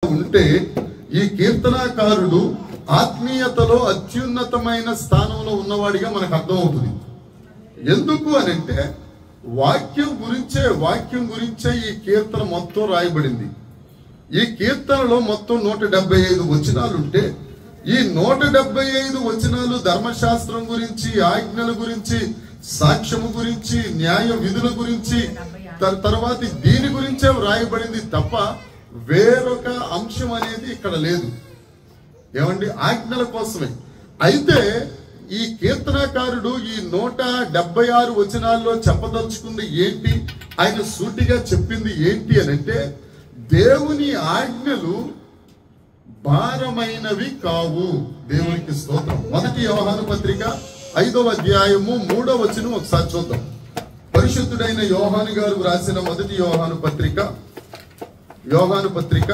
ఉంటే ఈ కీర్తనాకారుడు ఆత్మీయతలో అత్యున్నతమైన స్థానంలో ఉన్నవాడిగా మనకు అర్థమవుతుంది ఎందుకు అని అంటే వాక్యం గురించే వాక్యం గురించే ఈ కీర్తన మొత్తం రాయబడింది ఈ కీర్తనలో మొత్తం నూట డెబ్బై ఐదు వచనాలు ఉంటే ఈ నూట డెబ్బై ఐదు వచనాలు ధర్మశాస్త్రం గురించి ఆజ్ఞల గురించి సాక్ష్యము గురించి న్యాయ విధుల గురించి తర్- తర్వాత దీని గురించే వ్రాయబడింది తప్ప వేరొక అంశం అనేది ఇక్కడ లేదు ఏమండి ఆజ్ఞల కోసమే అయితే ఈ కీర్తనకారుడు ఈ నూట డెబ్బై ఆరు వచనాల్లో చెప్పదలుచుకుంది ఏంటి ఆయన సూటిగా చెప్పింది ఏంటి అని అంటే దేవుని ఆజ్ఞలు భారమైనవి కావు దేవునికి స్తోత్రం మొదటి యోహాను పత్రిక ఐదవ అధ్యాయము మూడవ వచనం ఒకసారి చూద్దాం పరిశుద్ధుడైన యోహాను గారు రాసిన మొదటి యోహాను పత్రిక యోహాను పత్రిక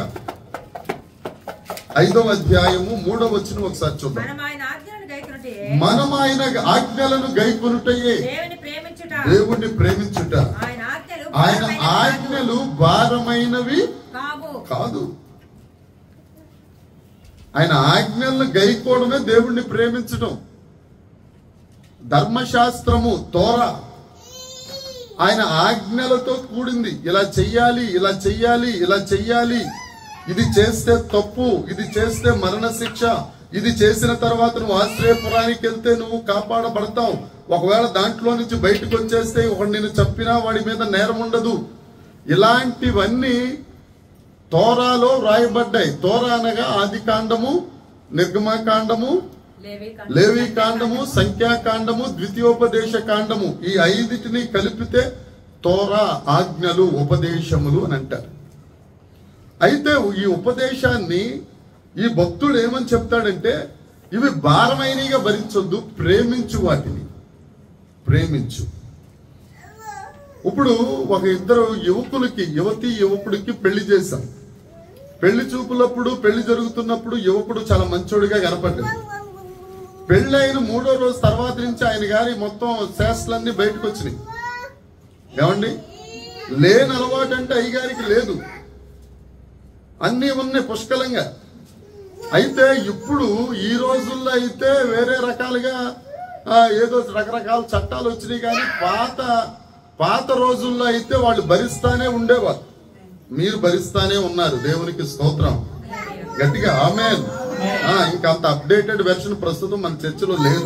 ఐదవ అధ్యాయము మూడవ వచనం ఒకసారి చూద్దాం మనం ఆయన ఆజ్ఞలను గైకొనుటే మనం ఆయన ఆజ్ఞలను గైకొనుటయే దేవుని ప్రేమించుట దేవుణ్ణి ప్రేమించుట ఆయన ఆజ్ఞలు ఆయన భారమైనవి ఆజ్ఞలు భారమైనవి కావు కాదు ఆయన ఆజ్ఞలను గైకోవడమే దేవుణ్ణి ప్రేమించడం ధర్మశాస్త్రము తోర ఆయన ఆజ్ఞలతో కూడింది ఇలా చెయ్యాలి ఇలా చెయ్యాలి ఇలా చెయ్యాలి ఇది చేస్తే తప్పు ఇది చేస్తే మరణ శిక్ష ఇది చేసిన తర్వాత నువ్వు ఆశ్రయపురానికి వెళ్తే నువ్వు కాపాడబడతావు ఒకవేళ దాంట్లో నుంచి బయటకు వచ్చేస్తే ఒకడు నేను చంపినా వాడి మీద నేరం ఉండదు ఇలాంటివన్నీ తోరాలో రాయబడ్డాయి తోరా అనగా ఆది కాండము నిర్గమకాండము లేవి లేవి కాండము సంఖ్యాకాండము ద్వితీయోపదేశ కాండము ఈ ఐదిటిని కలిపితే తోరా ఆజ్ఞలు ఉపదేశములు అని అంటారు అయితే ఈ ఉపదేశాన్ని ఈ భక్తుడు ఏమని చెప్తాడంటే ఇవి భారమైనగా భరించొద్దు ప్రేమించు వాటిని ప్రేమించు ఇప్పుడు ఒక ఇద్దరు యువకులకి యువతి యువకుడికి పెళ్లి చేశాం పెళ్లి చూపులప్పుడు పెళ్లి జరుగుతున్నప్పుడు యువకుడు చాలా మంచోడిగా కనపడ్డాడు పెళ్లి అయిన మూడో రోజు తర్వాత నుంచి ఆయన గారి మొత్తం శాస్త్రాలన్నీ బయటకు వచ్చినాయి ఏమండి లేని అలవాటు అంటే అయ్యగారికి లేదు అన్నీ ఉన్నాయి పుష్కలంగా అయితే ఇప్పుడు ఈ రోజుల్లో అయితే వేరే రకాలుగా ఆ, ఏదో రకరకాల చట్టాలు వచ్చినాయి కానీ పాత పాత రోజుల్లో అయితే వాళ్ళు భరిస్తానే ఉండేవారు మీరు భరిస్తానే ఉన్నారు దేవునికి స్తోత్రం గట్టిగా ఆమె ఇంకా అంత అప్డేటెడ్ వెర్షన్ ప్రస్తుతం మన చర్చలో లేదు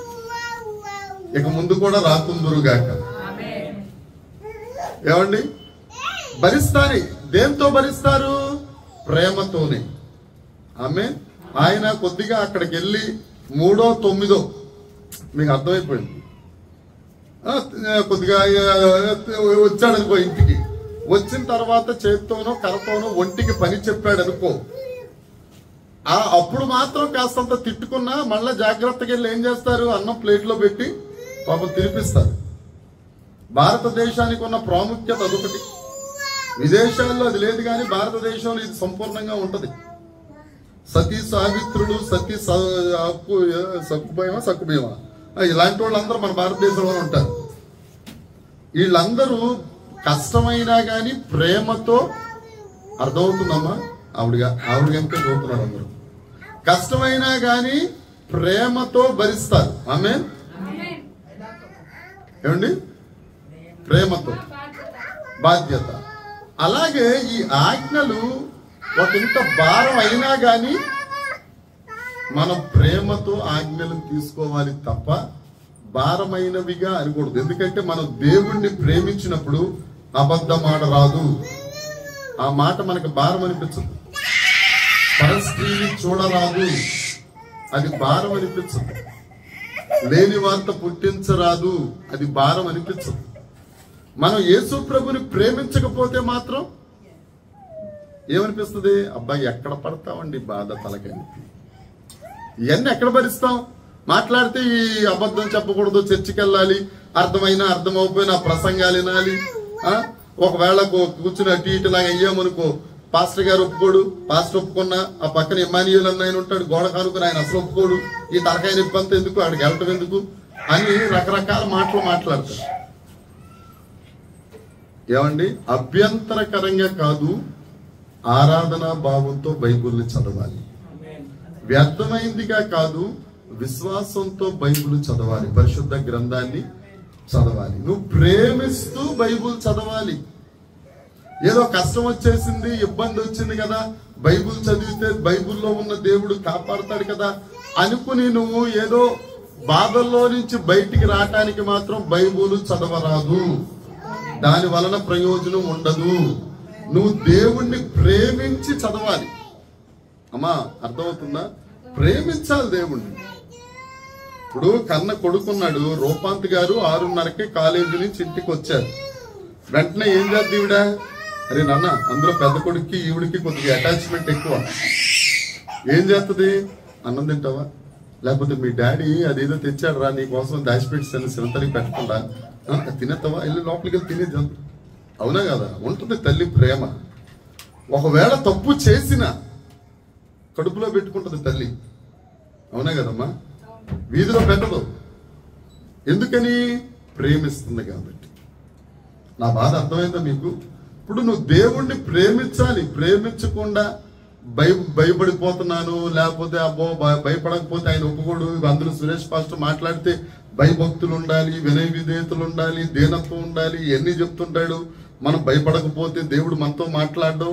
ఇక ముందు కూడా రాకుందురు గాక ఆమేన్. ఏమండి భరిస్తాని దేంతో భరిస్తారు ప్రేమతోనే ఆమె ఆయన కొద్దిగా అక్కడికి వెళ్ళి మూడో తొమ్మిదో మీకు అర్థమైపోయింది ఆ, కొద్దిగా వచ్చాడు అనుకో ఇంటికి వచ్చిన తర్వాత చేత్తోనో కరతోనో ఒంటికి పని చెప్పాడు అనుకో ఆ అప్పుడు మాత్రం కాస్తంత తిట్టుకున్నా మళ్ళా జాగ్రత్తగా వెళ్ళి ఏం చేస్తారు అన్నం ప్లేట్లో పెట్టి పాపం తినిపిస్తారు భారతదేశానికి ఉన్న ప్రాముఖ్యత అదొకటి విదేశాల్లో అది లేదు కానీ భారతదేశంలో ఇది సంపూర్ణంగా ఉంటది సతీ సావిత్రులు సతీ స- హక్కు సక్కుభయమా సక్కుభయమా ఆ, ఇలాంటి వాళ్ళందరూ మన భారతదేశంలో ఉంటారు వీళ్ళందరూ కష్టమైనా కానీ ప్రేమతో అర్థమవుతుందమ్మా ఆవిడగా ఆవిడ కనుక చదువుతున్నారు అందరూ కష్టమైనా కానీ ప్రేమతో భరిస్తారు ఆమె ఏమండి ప్రేమతో బాధ్యత అలాగే ఈ ఆజ్ఞలు ఒక ఇంత భారం అయినా గాని మనం ప్రేమతో ఆజ్ఞలను తీసుకోవాలి తప్ప భారమైనవిగా అనకూడదు ఎందుకంటే మనం దేవుణ్ణి ప్రేమించినప్పుడు అబద్ధం ఆడరాదు ఆ మాట మనకు భారం అనిపించదు పరస్త్రీని చూడరాదు అది భారం అనిపించదు లేని వార్త పుట్టించరాదు అది భారం అనిపించదు మనం యేసు ప్రభుని ప్రేమించకపోతే మాత్రం ఏమనిపిస్తుంది అబ్బాయి ఎక్కడ పడతామండి బాధ తలకని ఇవన్నీ ఎక్కడ భరిస్తాం మాట్లాడితే ఈ అబద్ధం చెప్పకూడదు చర్చికి వెళ్ళాలి అర్థమైనా అర్థం అవ్వకపోయినా ప్రసంగాలు వినాలి ఆ? ఒకవేళ కూ- కూర్చుని అటు ఇటు లాగా అయ్యామనుకో పాస్టర్ గారు ఒప్పుకోడు పాస్టర్ ఒప్పుకున్నా ఆ పక్కన ఇమానియుల్ అన్న ఆయన ఉంటాడు గోడ కానుకుని ఆయన అసలు ఒప్పుకోడు ఈ తలకాయ నొప్పి అంతా ఎందుకు ఆడికి వెళ్ళటం ఎందుకు అని రకరకాల మాటలు మాట్లాడతారు ఏమండి అభ్యంతరకరంగా కాదు ఆరాధనా భావంతో బైబిల్ని చదవాలి వ్యర్థమైందిగా కాదు విశ్వాసంతో బైబిల్ చదవాలి పరిశుద్ధ గ్రంథాన్ని చదవాలి నువ్వు ప్రేమిస్తూ బైబిల్ చదవాలి ఏదో కష్టం వచ్చేసింది ఇబ్బంది వచ్చింది కదా బైబిల్ చదివితే బైబిల్లో ఉన్న దేవుడు కాపాడతాడు కదా అనుకుని నువ్వు ఏదో బాధల్లో నుంచి బయటికి రావటానికి మాత్రం బైబిల్ చదవరాదు దాని వలన ప్రయోజనం ఉండదు నువ్వు దేవుణ్ణి ప్రేమించి చదవాలి అమ్మా అర్థమవుతుందా ప్రేమించాలి దేవుణ్ణి ఇప్పుడు కన్న కొడుకున్నాడు రూపాంత్ గారు ఆరున్నరకి కాలేజీ నుంచి ఇంటికి వచ్చారు వెంటనే ఏం చేద్ది ఈవిడ అరే నాన్న అందులో పెద్ద కొడుక్కి ఈవిడికి కొద్దిగా అటాచ్మెంట్ ఎక్కువ ఏం చేస్తుంది అన్నం తింటావా లేకపోతే మీ డాడీ అదేదో తెచ్చాడు రా నీ కోసం దాచిపెట్టి సిరంతరికి పెట్టకుండా ఆ, తినేస్తావా వెళ్ళి లోపలికి వెళ్ళి తినేది అవునా కదా ఉంటుంది తల్లి ప్రేమ ఒకవేళ తప్పు చేసిన కడుపులో పెట్టుకుంటుంది తల్లి అవునా కదమ్మా వీధిలో పెట్టదు ఎందుకని ప్రేమిస్తుంది కాబట్టి నా బాధ అర్థమైందా మీకు ఇప్పుడు నువ్వు దేవుణ్ణి ప్రేమించాలి ప్రేమించకుండా భయ భయపడిపోతున్నాను లేకపోతే అబ్బో భయ- భయపడకపోతే ఆయన ఒప్పుకోడు అందులో సురేష్ పాస్టర్ మాట్లాడితే భయభక్తులు ఉండాలి వినయ విధేయతలు ఉండాలి దీనత్వం ఉండాలి ఎన్ని చెప్తుంటాడు మనం భయపడకపోతే దేవుడు మనతో మాట్లాడడం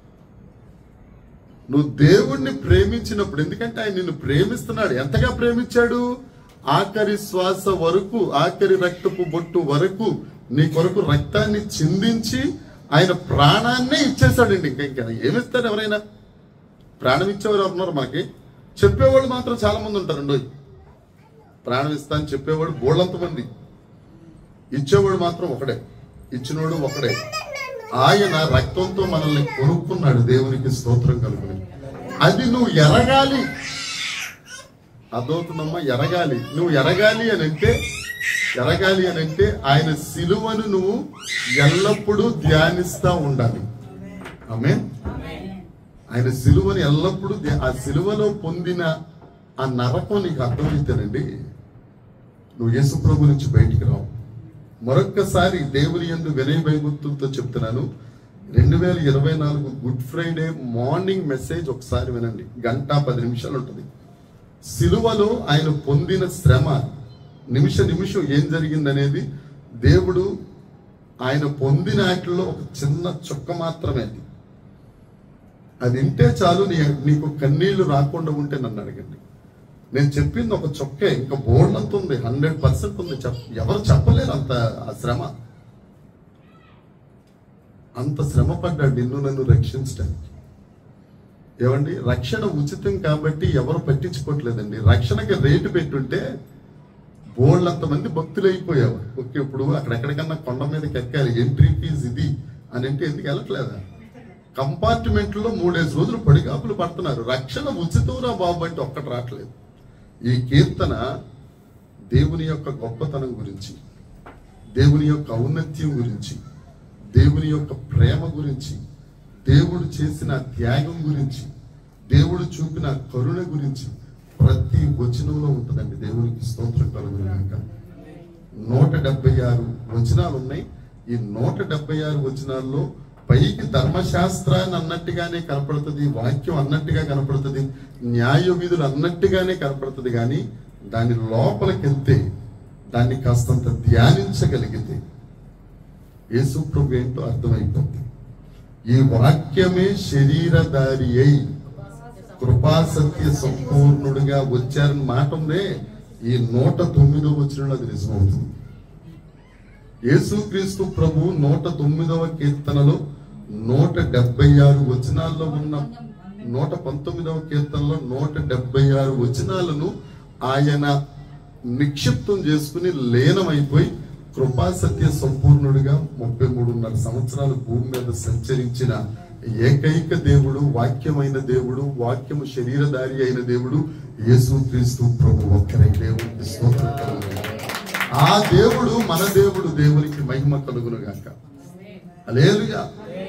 నువ్వు దేవుణ్ణి ప్రేమించినప్పుడు ఎందుకంటే ఆయన నిన్ను ప్రేమిస్తున్నాడు ఎంతగా ప్రేమించాడు ఆఖరి శ్వాస వరకు ఆఖరి రక్తపు బొట్టు వరకు నీ కొరకు రక్తాన్ని చిందించి ఆయన ప్రాణాన్నే ఇచ్చేసాడండి ఇంకా ఇంకా ఏమిస్తారు ఎవరైనా ప్రాణం ఇచ్చేవారు ఎవరున్నారు మనకి చెప్పేవాళ్ళు మాత్రం చాలా మంది ఉంటారండి ప్రాణం ఇస్తా అని చెప్పేవాడు బోళ్ళంత మంది ఇచ్చేవాడు మాత్రం ఒకడే ఇచ్చినోడు ఒకడే ఆయన రక్తంతో మనల్ని కొనుక్కున్నాడు దేవునికి స్తోత్రం కలుగుని అది నువ్వు ఎరగాలి అర్థమవుతుందమ్మా ఎరగాలి నువ్వు ఎరగాలి అని అంటే ఎరగాలి అని అంటే ఆయన సిలువను నువ్వు ఎల్లప్పుడూ ధ్యానిస్తా ఉండాలి ఆమె ఆయన సిలువని ఎల్లప్పుడూ ధ్యా- ఆ సిలువలో పొందిన ఆ నరకం నీకు అర్థమైతేనండి నువ్వు యేసు ప్రభు నుంచి బయటికి రావు మరొక్కసారి దేవుని యందు వినయ భయభక్తులతో చెప్తున్నాను రెండు వేల ఇరవై నాలుగు గుడ్ ఫ్రైడే మార్నింగ్ మెసేజ్ ఒకసారి వినండి గంట పది నిమిషాలు ఉంటుంది సిలువలో ఆయన పొందిన శ్రమ నిమిష నిమిషం ఏం జరిగిందనేది దేవుడు ఆయన పొందిన వాటిలో ఒక చిన్న చుక్క మాత్రమే అది అది వింటే చాలు నీ నీకు కన్నీళ్లు రాకుండా ఉంటే నన్ను అడగండి నేను చెప్పింది ఒక చొక్కే ఇంకా బోర్డు అంత ఉంది హండ్రెడ్ పర్సెంట్ ఉంది చెప్ ఎవరు చెప్పలేరు అంత ఆ శ్రమ అంత శ్రమ పడ్డాడు నిన్ను నన్ను రక్షించడానికి ఏమండి రక్షణ ఉచితం కాబట్టి ఎవరు పట్టించుకోవట్లేదండి రక్షణకి రేటు పెట్టుంటే బోళ్ళంత మంది భక్తులు అయిపోయేవారు ఓకే ఇప్పుడు అక్కడెక్కడికన్నా కొండ మీదకి ఎక్కాలి ఎంట్రీ ఫీజు ఇది అని అంటే ఎందుకు వెళ్ళట్లేదా కంపార్ట్మెంట్ లో మూడేసి రోజులు పడిగాపులు పడుతున్నారు రక్షణ ఉచితంరా బాబు అంటే ఒక్కటి రావట్లేదు ఈ కీర్తన దేవుని యొక్క గొప్పతనం గురించి దేవుని యొక్క ఔన్నత్యం గురించి దేవుని యొక్క ప్రేమ గురించి దేవుడు చేసిన త్యాగం గురించి దేవుడు చూపిన కరుణ గురించి ప్రతి వచనంలో ఉంటుందండి దేవునికి స్తోత్రం కలుగునాక నూట డెబ్బై ఆరు వచనాలు ఉన్నాయి ఈ నూట డెబ్బై ఆరు వచనాల్లో పైకి ధర్మశాస్త్రాన్ని అన్నట్టుగానే కనపడుతుంది వాక్యం అన్నట్టుగా కనపడుతుంది న్యాయ విధులు అన్నట్టుగానే కనపడుతుంది కానీ దాని లోపలికి వెళ్తే దాన్ని కాస్తంత ధ్యానించగలిగితే యేసు ప్రభు ఏంటో అర్థమైపోతుంది ఈ వాక్యమే శరీరధారి అయి కృపా సత్య సంపూర్ణుడిగా వచ్చారని మాట ఉందే ఈ నూట తొమ్మిదో వచ్చిన అది నిజమవుతుంది యేసుక్రీస్తు ప్రభు నూట తొమ్మిదవ కీర్తనలో నూట డెబ్బై ఆరు వచనాల్లో ఉన్న నూట పంతొమ్మిదవ కీర్తనలో నూట డెబ్బై ఆరు వచనాలను ఆయన నిక్షిప్తం చేసుకుని లీనమైపోయి కృపా సత్య సంపూర్ణుడిగా ముప్పై మూడున్నర సంవత్సరాలు భూమి మీద సంచరించిన ఏకైక దేవుడు వాక్యమైన దేవుడు వాక్యము శరీరధారి అయిన దేవుడు యేసుక్రీస్తు ప్రభు ఒక్కరే దేవుడికి స్తోత్రం కలుగును. ఆ దేవుడు మన దేవుడు దేవునికి మహిమ కలుగును గాక అలేలుగా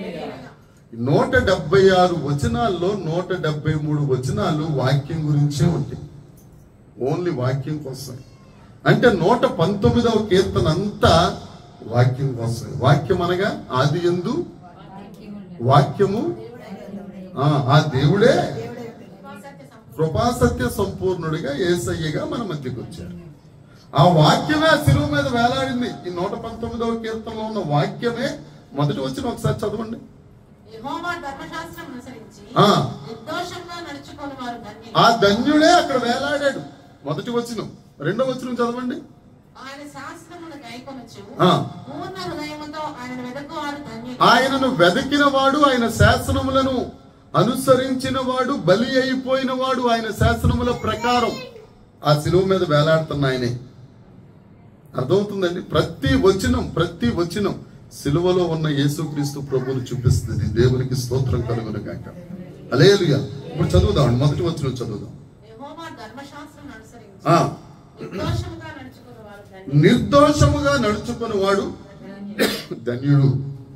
నూట డెబ్బై ఆరు వచనాల్లో నూట డెబ్బై మూడు వచనాలు వాక్యం గురించే ఉంటాయి ఓన్లీ వాక్యం కోసమే అంటే నూట పంతొమ్మిదవ కీర్తన అంతా వాక్యం కోసమే వాక్యం అనగా ఆది ఎందు వాక్యము ఆ, ఆ దేవుడే దేవుడే కృపాసత్య సంపూర్ణుడిగా ఏసయ్యగా మన మధ్యకి వచ్చారు ఆ వాక్యమే ఆ శిలువ మీద వేలాడింది ఈ నూట పంతొమ్మిదవ కీర్తనలో ఉన్న వాక్యమే మొదటి వచ్చిన ఒకసారి చదవండి యెహోవా ధర్మశాస్త్రం అనుసరించి ఆ. నిర్దోషంగా నడుచుకుని వారు ధన్యులు. ఆ ధన్యుడే అక్కడ వేలాడాడు మొదటి వచ్చిన రెండో వచ్చిన చదవండి ఆయన శాస్త్రమును గైకొనొచ్చు ఆ. పూర్ణ హృదయముతో ఆయన వెదకువారు ధన్యులు ఆయనను వెదకిన వాడు ఆయన శాసనములను అనుసరించిన వాడు బలి అయిపోయిన వాడు ఆయన శాసనముల ప్రకారం ఆ శిలువ మీద వేలాడుతున్న ఆయనే అర్థమవుతుందండి ప్రతి వచనం ప్రతి వచనం సిలువలో ఉన్న యేసుక్రీస్తు ప్రభువుని చూపిస్తుంది దేవునికి స్తోత్రం కలుగును గాక అలేలుగా ఇప్పుడు చదువుదాం మొదటి వచనం చదువుదాం యెహోవా ధర్మశాస్త్రం అనుసరించి ఆ నిర్దోషముగా నడుచుకుని వారు ధన్యులు. నిర్దోషముగా నడుచుకుని వాడు ధన్యుడు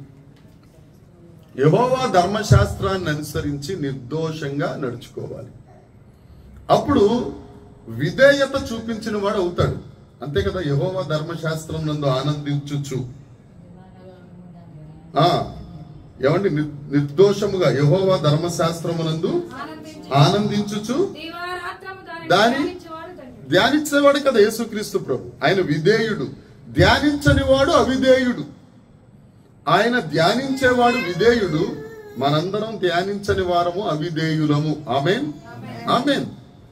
యహోవా ధర్మశాస్త్రాన్ని అనుసరించి నిర్దోషంగా నడుచుకోవాలి అప్పుడు విధేయత చూపించిన వాడు అవుతాడు అంతే కదా యహోవా ధర్మశాస్త్రం నందు ఆనందించుచు ఆ ఏమండి నిర్- నిర్దోషముగా యహోవా ధర్మశాస్త్రమునందు ఆనందించుచు దివారాత్రము దానిని దాని ధ్యానించువాడు ధన్యుడు. ధ్యానించేవాడు కదా యేసుక్రీస్తు ప్రభు ఆయన విధేయుడు ధ్యానించని వాడు అవిధేయుడు ఆయన ధ్యానించేవాడు విధేయుడు మనందరం ధ్యానించని వారము అవిధేయులము ఆమెన్ ఆమెన్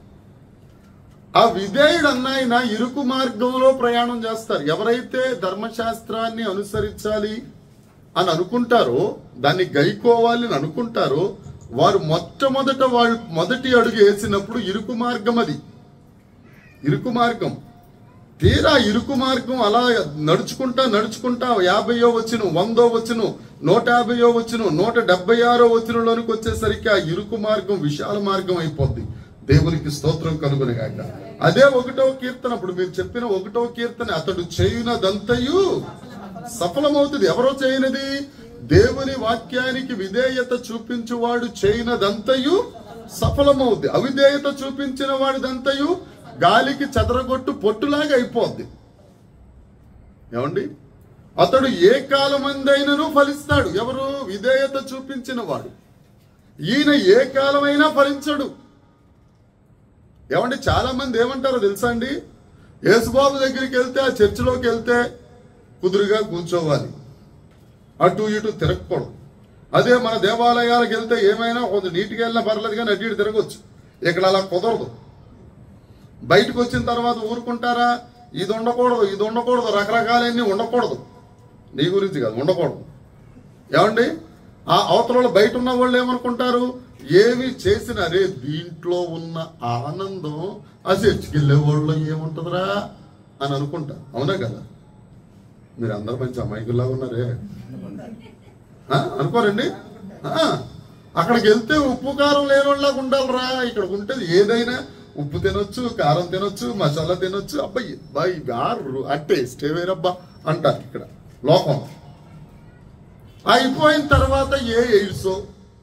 ఆ విధేయుడు అన్నాయన ఇరుకు మార్గంలో ప్రయాణం చేస్తారు ఎవరైతే ధర్మశాస్త్రాన్ని అనుసరించాలి అని అనుకుంటారో దాన్ని గైకోవాలి అని అనుకుంటారో వారు మొట్టమొదట వాళ్ళు మొదటి అడుగు వేసినప్పుడు ఇరుకు మార్గం అది ఇరుకు మార్గం తీరా ఇరుకు మార్గం అలా నడుచుకుంటా నడుచుకుంటా యాభైయో వచ్చును వందో వచ్చును నూట యాభైయో వచ్చును నూట డెబ్బై ఆరో వచ్చినలోనికి వచ్చేసరికి ఆ ఇరుకు మార్గం విశాల మార్గం అయిపోద్ది దేవునికి స్తోత్రం కలుగునగాక అదే ఒకటో కీర్తన ఇప్పుడు మీరు చెప్పిన ఒకటో కీర్తన అతడు చేయునదంతయు సఫలమవుతుంది ఎవరో చేయనది దేవుని వాక్యానికి విధేయత చూపించువాడు చేయనదంతయు సఫలమవుద్ది అవిధేయత చూపించిన వాడిదంతయు గాలికి చెదరగొట్టు పొట్టులాగా అయిపోద్ది ఏమండి అతడు ఏ కాలమందైనను ఫలిస్తాడు ఎవరు విధేయత చూపించిన వాడు ఈయన ఏ కాలమైనా ఫలించడు ఏమండి చాలా మంది ఏమంటారో తెలుసా అండి యేసుబాబు దగ్గరికి వెళ్తే ఆ చర్చిలోకి వెళ్తే కుదురుగా కూర్చోవాలి అటు ఇటు తిరగకూడదు అదే మన దేవాలయాలకు వెళ్తే ఏమైనా కొంచెం నీట్గా వెళ్ళినా పర్లేదు కానీ అటు ఇటు తిరగచ్చు ఇక్కడ అలా కుదరదు బయటకు వచ్చిన తర్వాత ఊరుకుంటారా ఇది ఉండకూడదు ఇది ఉండకూడదు రకరకాలన్నీ ఉండకూడదు నీ గురించి కాదు ఉండకూడదు ఏమండి ఆ అవతల వాళ్ళు బయట ఉన్న వాళ్ళు ఏమనుకుంటారు ఏమి చేసినా రే దీంట్లో ఉన్న ఆనందం ఆ చర్చికి వెళ్ళే వాళ్ళు ఏముంటుందిరా అని అనుకుంటారు అవునా కదా మీరు అందరు మంచి అమాయకుల్లాగా ఉన్నారే ఆ, అనుకోరండి ఆ, అక్కడికి వెళ్తే ఉప్పు కారం లేని వాళ్ళగా ఉండాలిరా ఇక్కడ ఉంటేది ఏదైనా ఉప్పు తినొచ్చు కారం తినొచ్చు మసాలా తినొచ్చు అబ్బాయి బాయ్ గారు ఆ టేస్ట్ వేరబ్బా అంటారు ఇక్కడ లోకం అయిపోయిన తర్వాత ఏ ఎయిడ్స్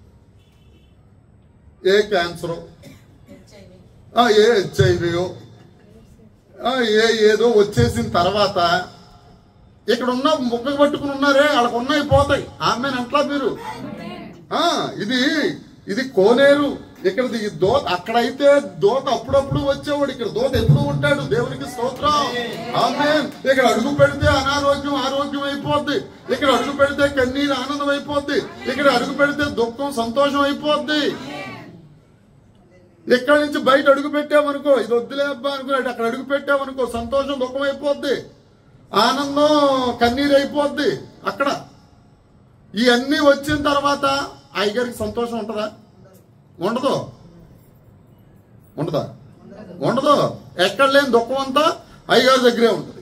ఏ క్యాన్సరో హెచ్ఐవి. ఆ, ఏ హెచ్ఐవియో ఏ ఏదో వచ్చేసిన తర్వాత ఇక్కడ ఉన్న ముక్క పట్టుకుని ఉన్నారే వాళ్ళకు ఉన్నాయి పోతాయి ఆమె అంట్లా మీరు ఆ ఇది ఇది కోనేరు ఇక్కడ ఈ దోత అక్కడైతే దోత అప్పుడప్పుడు వచ్చేవాడు ఇక్కడ దోత ఎప్పుడు ఉంటాడు దేవునికి స్తోత్రం ఆమె ఇక్కడ అడుగు పెడితే అనారోగ్యం ఆరోగ్యం అయిపోద్ది ఇక్కడ అడుగు పెడితే కన్నీరు ఆనందం అయిపోద్ది ఇక్కడ అడుగు పెడితే దుఃఖం సంతోషం అయిపోద్ది ఎక్కడి నుంచి బయట అడుగు పెట్టామనుకో ఇది వద్దులే అబ్బా అనుకో అక్కడ అడుగు పెట్టామనుకో సంతోషం దుఃఖం అయిపోద్ది ఆనందం కన్నీరు అయిపోద్ది అక్కడ ఇవన్నీ వచ్చిన తర్వాత అయ్యగారికి సంతోషం ఉంటుందా ఉండదు ఉండదా ఉండదు ఎక్కడ లేని దుఃఖం అంతా అయ్యగారి దగ్గరే ఉంటుంది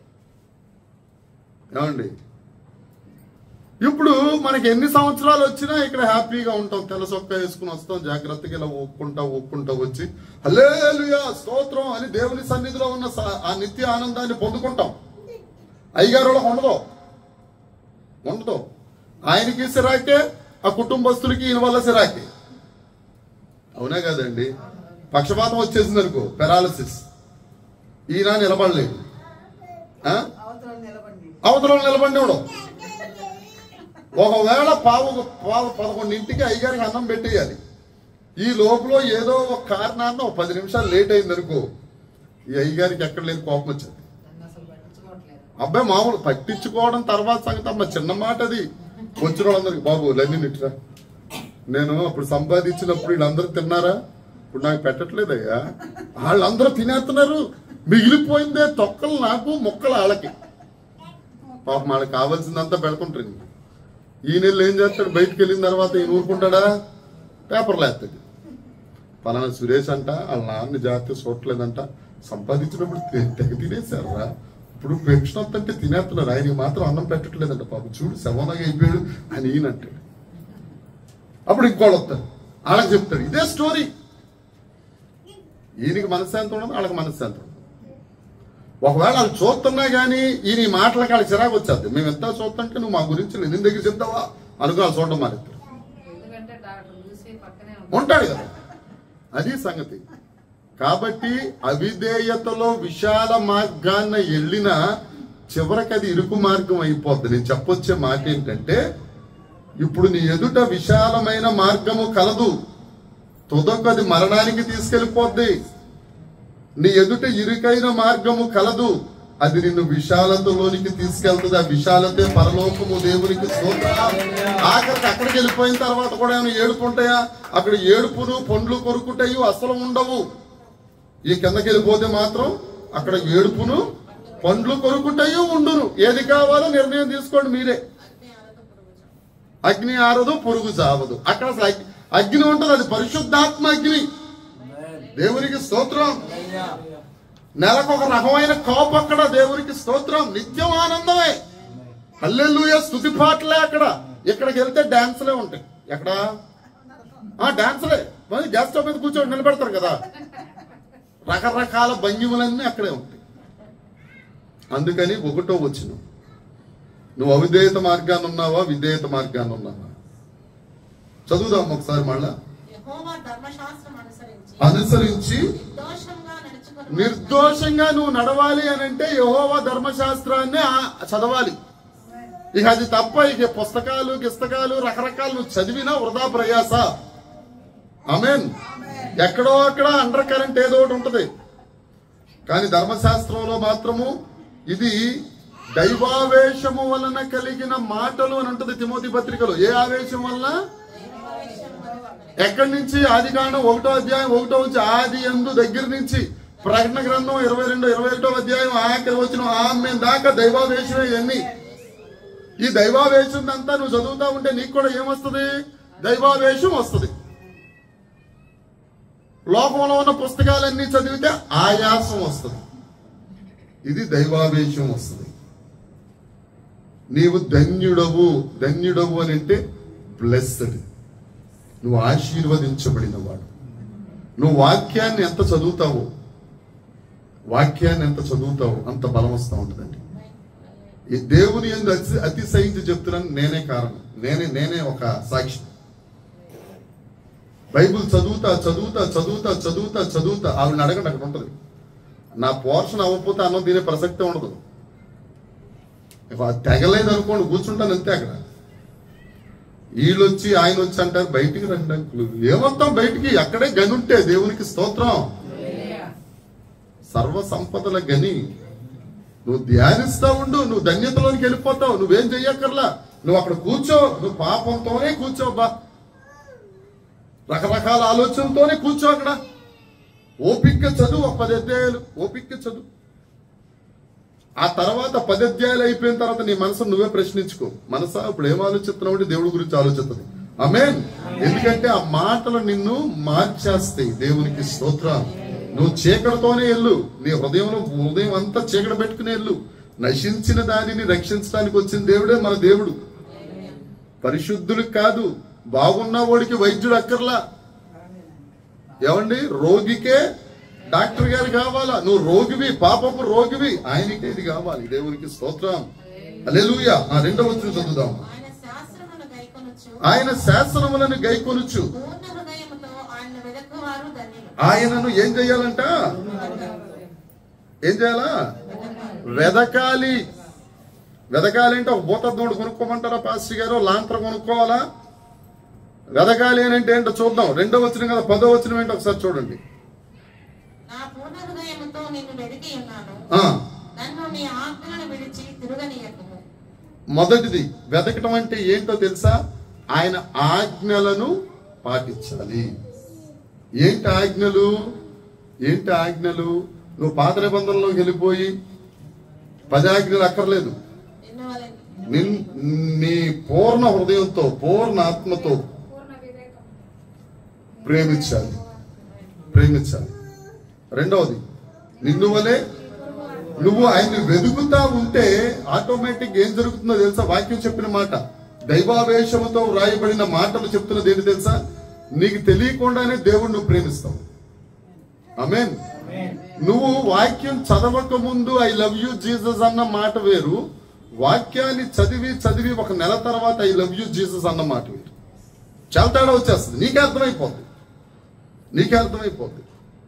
ఏమండి ఇప్పుడు మనకి ఎన్ని సంవత్సరాలు వచ్చినా ఇక్కడ హ్యాపీగా ఉంటాం తెల్ల సొక్క వేసుకుని వస్తాం జాగ్రత్తగా ఇలా ఊక్కుంటా ఊక్కుంటా వచ్చి హల్లేలుయా స్తోత్రం అని దేవుని సన్నిధిలో ఉన్న స- ఆ నిత్య ఆనందాన్ని పొందుకుంటాం అయ్యగారు వాళ్ళకి ఉండదు ఉండదు ఆయనకి సిరాకే ఆ కుటుంబస్తులకి ఈయన వల్ల సిరాకే అవునా కదండి పక్షపాతం వచ్చేసింది అనుకో పెరాలసిస్ ఈయన నిలబడలేదు ఆ? అవతల నిలబడి అవతల నిలబడినవడం ఒకవేళ పావు పావు పదకొండింటికి అయ్యగారికి అన్నం పెట్టేయాలి ఈ లోపల ఏదో ఒక కారణాన్ని ఒక పది నిమిషాలు లేట్ అయింది అనుకో ఈ అయ్యగారికి ఎక్కడ లేని కోపం వచ్చింది నన్ను అసలు పట్టించుకోవట్లేదు అబ్బాయి మామూలు పట్టించుకోవడం తర్వాత సంగతి అమ్మ చిన్న మాట అది వచ్చిన వాళ్ళందరికి బాబు లన్ని నిట్రా నేను అప్పుడు సంపాదించినప్పుడు వీళ్ళందరూ తిన్నారా ఇప్పుడు నాకు పెట్టట్లేదయ్యా వాళ్ళందరూ తినేస్తున్నారు మిగిలిపోయిందే తొక్కలు నాకు మొక్కలు వాళ్ళకి పాపం వాళ్ళకి కావాల్సిందంతా పెడుతుంటారు ఈ నెల ఏం చేస్తాడు బయటికి వెళ్ళిన తర్వాత ఈయన ఊరుకుంటాడా పేపర్లు వేస్తాడు పలానా సురేష్ అంట వాళ్ళ నాన్న జాగ్రత్త చూడలేదంట సంపాదించినప్పుడు తె- తెగ తినేశారా ఇప్పుడు పెన్షన్ వస్తుంటే తినేస్తున్నారు ఆయనకి మాత్రం అన్నం పెట్టట్లేదంట పాపం చూడు శవనగా అయిపోయాడు అని ఈయన అంటాడు అప్పుడు ఇంకోళ్ళు వస్తారు వాళ్ళకి చెప్తాడు ఇదే స్టోరీ ఈయనకి మనశ్శాంతి ఉండదు వాళ్ళకి మనశ్శాంతి ఉండదు ఒకవేళ వాళ్ళు చూస్తున్నా గానీ ఈయన ఈ మాటలకు వాళ్ళకి చిరాకు వచ్చేది మేము ఎంత చూస్తుంటే నువ్వు మా గురించి నేను దగ్గర చెప్తావా అనుకో వాళ్ళు చూడడం మానేస్తారు ఎందుకంటే డాక్టర్ చూసి పక్కనే ఉంటాడు కదా అది సంగతి కాబట్టి అవిధేయతలో విశాల మార్గాన్న వెళ్ళిన చివరికి అది ఇరుకు మార్గం అయిపోద్ది నేను చెప్పొచ్చే మాట ఏంటంటే ఇప్పుడు నీ ఎదుట విశాలమైన మార్గము కలదు తుదకు అది మరణానికి తీసుకెళ్లిపోద్ది నీ ఎదుట ఇరుకైన మార్గము కలదు అది నిన్ను విశాలతలోనికి తీసుకెళ్తుంది ఆ విశాలతే పరలోకము దేవునికి స్తోత్రం ఆఖరికి అక్కడికి వెళ్ళిపోయిన తర్వాత కూడా ఏమైనా ఏడుపు ఉంటాయా అక్కడ ఏడుపును పండ్లు కొరుకుటయు అసలు ఉండవు ఈ కిందకి వెళ్ళిపోతే మాత్రం అక్కడ ఏడుపును పండ్లు కొరుకుటయు ఉండును ఏది కావాలో నిర్ణయం తీసుకోండి మీరే అగ్ని ఆరదు పురుగు చావదు అక్కడ అసలు అగ్- అగ్ని ఉంటుంది అది పరిశుద్ధాత్మ అగ్ని దేవునికి స్తోత్రం నెలకు ఒక రకమైన కాపు అక్కడ దేవునికి స్తోత్రం నిత్యం ఆనందమే హల్లెలూయ స్థుతి పాటలే అక్కడ ఇక్కడికి వెళ్తే డాన్స్లే ఉంటాయి ఎక్కడ ఆ డాన్స్లే మరి గ్యాస్ స్టవ్ మీద కూర్చొని నిలబెడతారు కదా రకరకాల భంగిములన్నీ అక్కడే ఉంటాయి అందుకని ఒకటో వచ్చిన నువ్వు అవిధేయత మార్గాన్ని ఉన్నావా విధేయత మార్గాన్ని ఉన్నావా చదువుదాం ఒకసారి మళ్ళా యెహోవా ధర్మశాస్త్రం అనుసరించి అనుసరించి నిర్దోషంగా నడుచుకుని నిర్దోషంగా నువ్వు నడవాలి అని అంటే యహోవా ధర్మశాస్త్రాన్ని ఆ- చదవాలి ఇక అది తప్ప ఇక పుస్తకాలు గిస్తకాలు రకరకాలు నువ్వు చదివినా వృధా ప్రయాస ఆమెన్ ఎక్కడో అక్కడ అండర్ కరెంట్ ఏదో ఒకటి ఉంటది కానీ ధర్మశాస్త్రంలో మాత్రము ఇది దైవావేశము వలన కలిగిన మాటలు అని ఉంటది తిమోతి పత్రికలో ఏ ఆవేశం వలన ఎక్కడి నుంచి ఆది కాండం ఒకటో అధ్యాయం ఒకటో వచ్చి ఆది ఎందు దగ్గర నుంచి ప్రకటన గ్రంథం ఇరవై రెండు ఇరవై ఒకటో అధ్యాయం ఆఖరి వచ్చిన ఆమె దాకా దైవావేశమే ఇవన్నీ ఈ దైవావేశం అంతా నువ్వు చదువుతా ఉంటే నీకు కూడా ఏమొస్తుంది దైవావేశం వస్తుంది లోకంలో ఉన్న పుస్తకాలన్నీ చదివితే ఆయాసం వస్తుంది ఇది దైవావేశం వస్తుంది నీవు ధన్యుడవు ధన్యుడవు అని అంటే బ్లెస్డ్ నువ్వు ఆశీర్వదించబడిన వాడు నువ్వు వాక్యాన్ని ఎంత చదువుతావో వాక్యాన్ని ఎంత చదువుతావో అంత బలం వస్తూ ఉంటుందండి ఈ దేవుని ఎందు అతి అతిశయించి చెప్తున్నాను నేనే కారణం నేనే నేనే ఒక సాక్షి బైబిల్ చదువుతా చదువుతా చదువుతా చదువుతా చదువుతా ఆవిడని అడగండి అక్కడ ఉంటుంది నా పోర్షన్ అవ్వకపోతే అన్నం తినే ప్రసక్తే ఉండదు ఇక అది తెగలేదు అనుకోండి కూర్చుంటాను అంతే అక్కడ వీళ్ళు వచ్చి ఆయన వచ్చి అంటారు బయటికి రండి అంకులు ఏమొస్తాం బయటికి అక్కడే గని ఉంటే దేవునికి స్తోత్రం సర్వ సంపదల గని నువ్వు ధ్యానిస్తా ఉండు నువ్వు ధన్యతలోనికి వెళ్ళిపోతావు నువ్వేం చెయ్యక్కర్లా నువ్వు అక్కడ కూర్చో నువ్వు పాపంతోనే కూర్చో బా రకరకాల ఆలోచనతోనే కూర్చో అక్కడ ఓపిక చదువు ఒక పది అధ్యాయాలు ఓపిక చదువు ఆ తర్వాత పది అధ్యాయాలు అయిపోయిన తర్వాత నీ మనసు నువ్వే ప్రశ్నించుకో మనసా ఇప్పుడు ఏం ఆలోచిస్తున్నావు అంటే దేవుడి గురించి ఆలోచిస్తుంది ఆమేన్ ఎందుకంటే ఆ మాటలు నిన్ను మార్చేస్తాయి దేవునికి స్తోత్రం నువ్వు చీకటితోనే వెళ్ళు నీ హృదయంలో హృదయం అంతా చీకటి పెట్టుకుని వెళ్ళు నశించిన దానిని రక్షించడానికి వచ్చిన దేవుడే మన దేవుడు పరిశుద్ధులకు కాదు బాగున్న వాడికి వైద్యుడు అక్కర్లా ఏమండి రోగికే డాక్టర్ గారు కావాలా నువ్వు రోగివి పాపపు రోగివి ఆయనకే ఇది కావాలి దేవునికి స్తోత్రం అలెలుయ ఆ రెండవ వచ్చిన చదువుదాం ఆయన శాస్త్రమును గైకొనొచ్చు ఆయన శాసనములను గైకొనుచు పూర్ణ హృదయముతో ఆయన వెదక్కువారు ధన్యులు ఆయనను ఏం చేయాలంట ఏం చేయాలా వెదకాలి వెదకాలంటే ఒక భూతద్దోడు కొనుక్కోమంటారా పాస్టర్ గారు లాంతర కొనుక్కోవాలా వెదకాలి అని అంటే ఏంటో చూద్దాం రెండో వచ్చిన కదా పదో వచ్చిన ఏంటో ఒకసారి చూడండి నా పూర్ణ హృదయముతో నిన్ను వెతికి ఉన్నాను ఆ, నన్ను నీ ఆజ్ఞలను విడిచి తిరగనీయకము మొదటిది వెతకటం అంటే ఏంటో తెలుసా ఆయన ఆజ్ఞలను పాటించాలి ఏంటి ఆజ్ఞలు ఏంటి ఆజ్ఞలు నువ్వు పాత నిబంధనలోకి వెళ్ళిపోయి పది ఆజ్ఞలు అక్కర్లేదు నిన్ను వలె నిన్ నీ పూర్ణ హృదయంతో పూర్ణ ఆత్మతో పూర్ణ వివేకం ప్రేమించాలి ప్రేమించాలి రెండవది నిన్ను వలే నువ్వు ఆయన్ని వెతుకుతా ఉంటే ఆటోమేటిక్ ఏం జరుగుతుందో తెలుసా వాక్యం చెప్పిన మాట దైవావేశముతో వ్రాయబడిన మాటలు చెప్తున్నది ఏంటి తెలుసా నీకు తెలియకుండానే దేవుడు నువ్వు ప్రేమిస్తావు ఆమేన్ నువ్వు వాక్యం చదవక ముందు ఐ లవ్ యూ జీసస్ అన్న మాట వేరు వాక్యాన్ని చదివి చదివి ఒక నెల తర్వాత ఐ లవ్ యూ జీసస్ అన్న మాట వేరు చాలా తేడా వచ్చేస్తుంది నీకే అర్థమైపోద్ది నీకే అర్థమైపోద్ది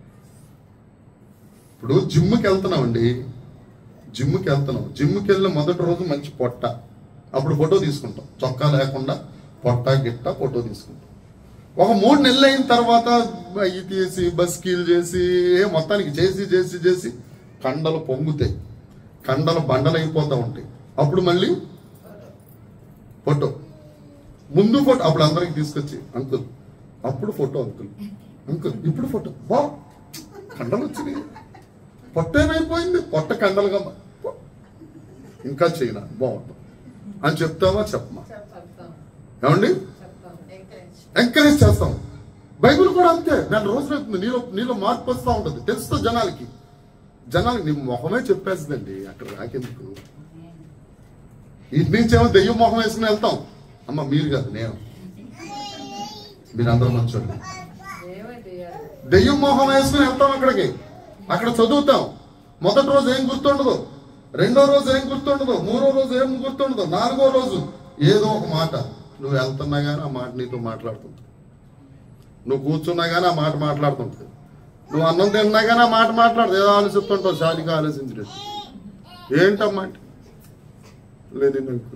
ఇప్పుడు జిమ్కి వెళ్తున్నామండి జిమ్కి వెళ్తున్నాం జిమ్కి వెళ్ళిన మొదటి రోజు మంచి పొట్ట అప్పుడు ఫోటో తీసుకుంటాం చొక్కా లేకుండా పొట్ట గిట్ట ఫోటో తీసుకుంటాం ఒక మూడు నెలలు అయిన తర్వాత ఇవి తీసి బస్కీలు చేసి ఏ మొత్తానికి చేసి చేసి చేసి కండలు పొంగుతాయి కండలు బండలు అయిపోతూ ఉంటాయి అప్పుడు మళ్ళీ ఫోటో ముందు ఫోటో అప్పుడు అందరికి తీసుకొచ్చి అంకుల్ అప్పుడు ఫోటో అంకుల్ అంకుల్ ఇప్పుడు ఫోటో బా కండలు వచ్చినాయి పొట్ట ఏమైపోయింది పొట్ట కండలుగా మా- ఇంకా చేయనా బాగుంటుంది అని చెప్తావా చెప్పమా ఏమండి ఎంకరేజ్ ఎంకరేజ్ చేస్తాం బైబిల్ కూడా అంతే నెల రోజులు అవుతుంది నీలో నీలో మార్పు వస్తూ ఉంటుంది తెలుస్తా జనాలకి జనాలకి నీ మొహమే చెప్పేస్తుందండి అక్కడ రాకెందుకు ఇటు నుంచి ఏమో దెయ్యం మొహం వేసుకుని వెళ్తాం అమ్మ మీరు కాదు నేను మీరందరూ మంచోళ్ళు దెయ్యం మొహం వేసుకుని వెళ్తాం అక్కడికి అక్కడ చదువుతాం మొదటి రోజు ఏం గుర్తుండదు రెండో రోజు ఏం గుర్తుండదు మూడో రోజు ఏం గుర్తుండదు నాలుగో రోజు ఏదో ఒక మాట నువ్వు వెళ్తున్నా గానీ ఆ మాట నీతో మాట్లాడుతుంది నువ్వు కూర్చున్నా గానీ ఆ మాట మాట్లాడుతుంటుంది నువ్వు అన్నం తిన్నా గానీ ఆ మాట మాట్లాడుతుంది ఏదో ఆలోచిస్తుంటావు శాలిగా ఆలోచించినట్టు ఏంటమ్మా అంటే లేదు అంకుల్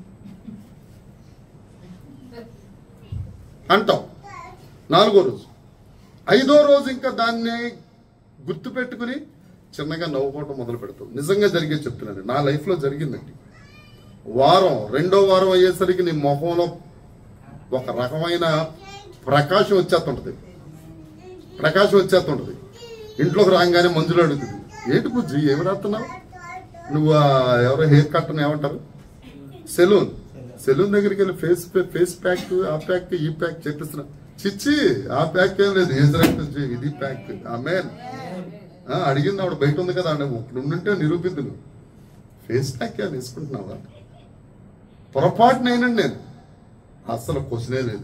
అంటాం నాలుగో రోజు ఐదో రోజు ఇంకా దాన్ని గుర్తు పెట్టుకుని చిన్నగా నవ్వుకోవటం మొదలు పెడతాం నిజంగా జరిగే చెప్తున్నాను నా లైఫ్ లో జరిగిందండి వారం రెండో వారం అయ్యేసరికి నీ మొహంలో ఒక రకమైన ప్రకాశం వచ్చేస్తుంటది ప్రకాశం వచ్చేస్తుంటది ఇంట్లోకి రాగానే మంజులు అడుగుతుంది ఏంటి బుజ్జి ఏమి రాస్తున్నావు నువ్వు ఆ ఎవరో హెయిర్ కట్ అని ఏమంటారు సెలూన్ సెలూన్ దగ్గరికి వెళ్ళి ఫేస్ ఫేస్ ప్యాక్ ఆ ప్యాక్ ఈ ప్యాక్ చెప్పిస్తున్నా చిచ్చి ఆ ప్యాక్ ఏం లేదు ఏజ్ రైట్ ఇది ప్యాక్ ఆమె అడిగింది ఆవిడ బయట ఉంది కదా ఆవిడ ఇప్పుడు ఉండుంటే నిరూపిద్దును ఫేస్ ప్యాక్ ఏమైనా వేసుకుంటున్నావా పొరపాటునైనండి నేను అస్సలు క్వశ్చనే లేదు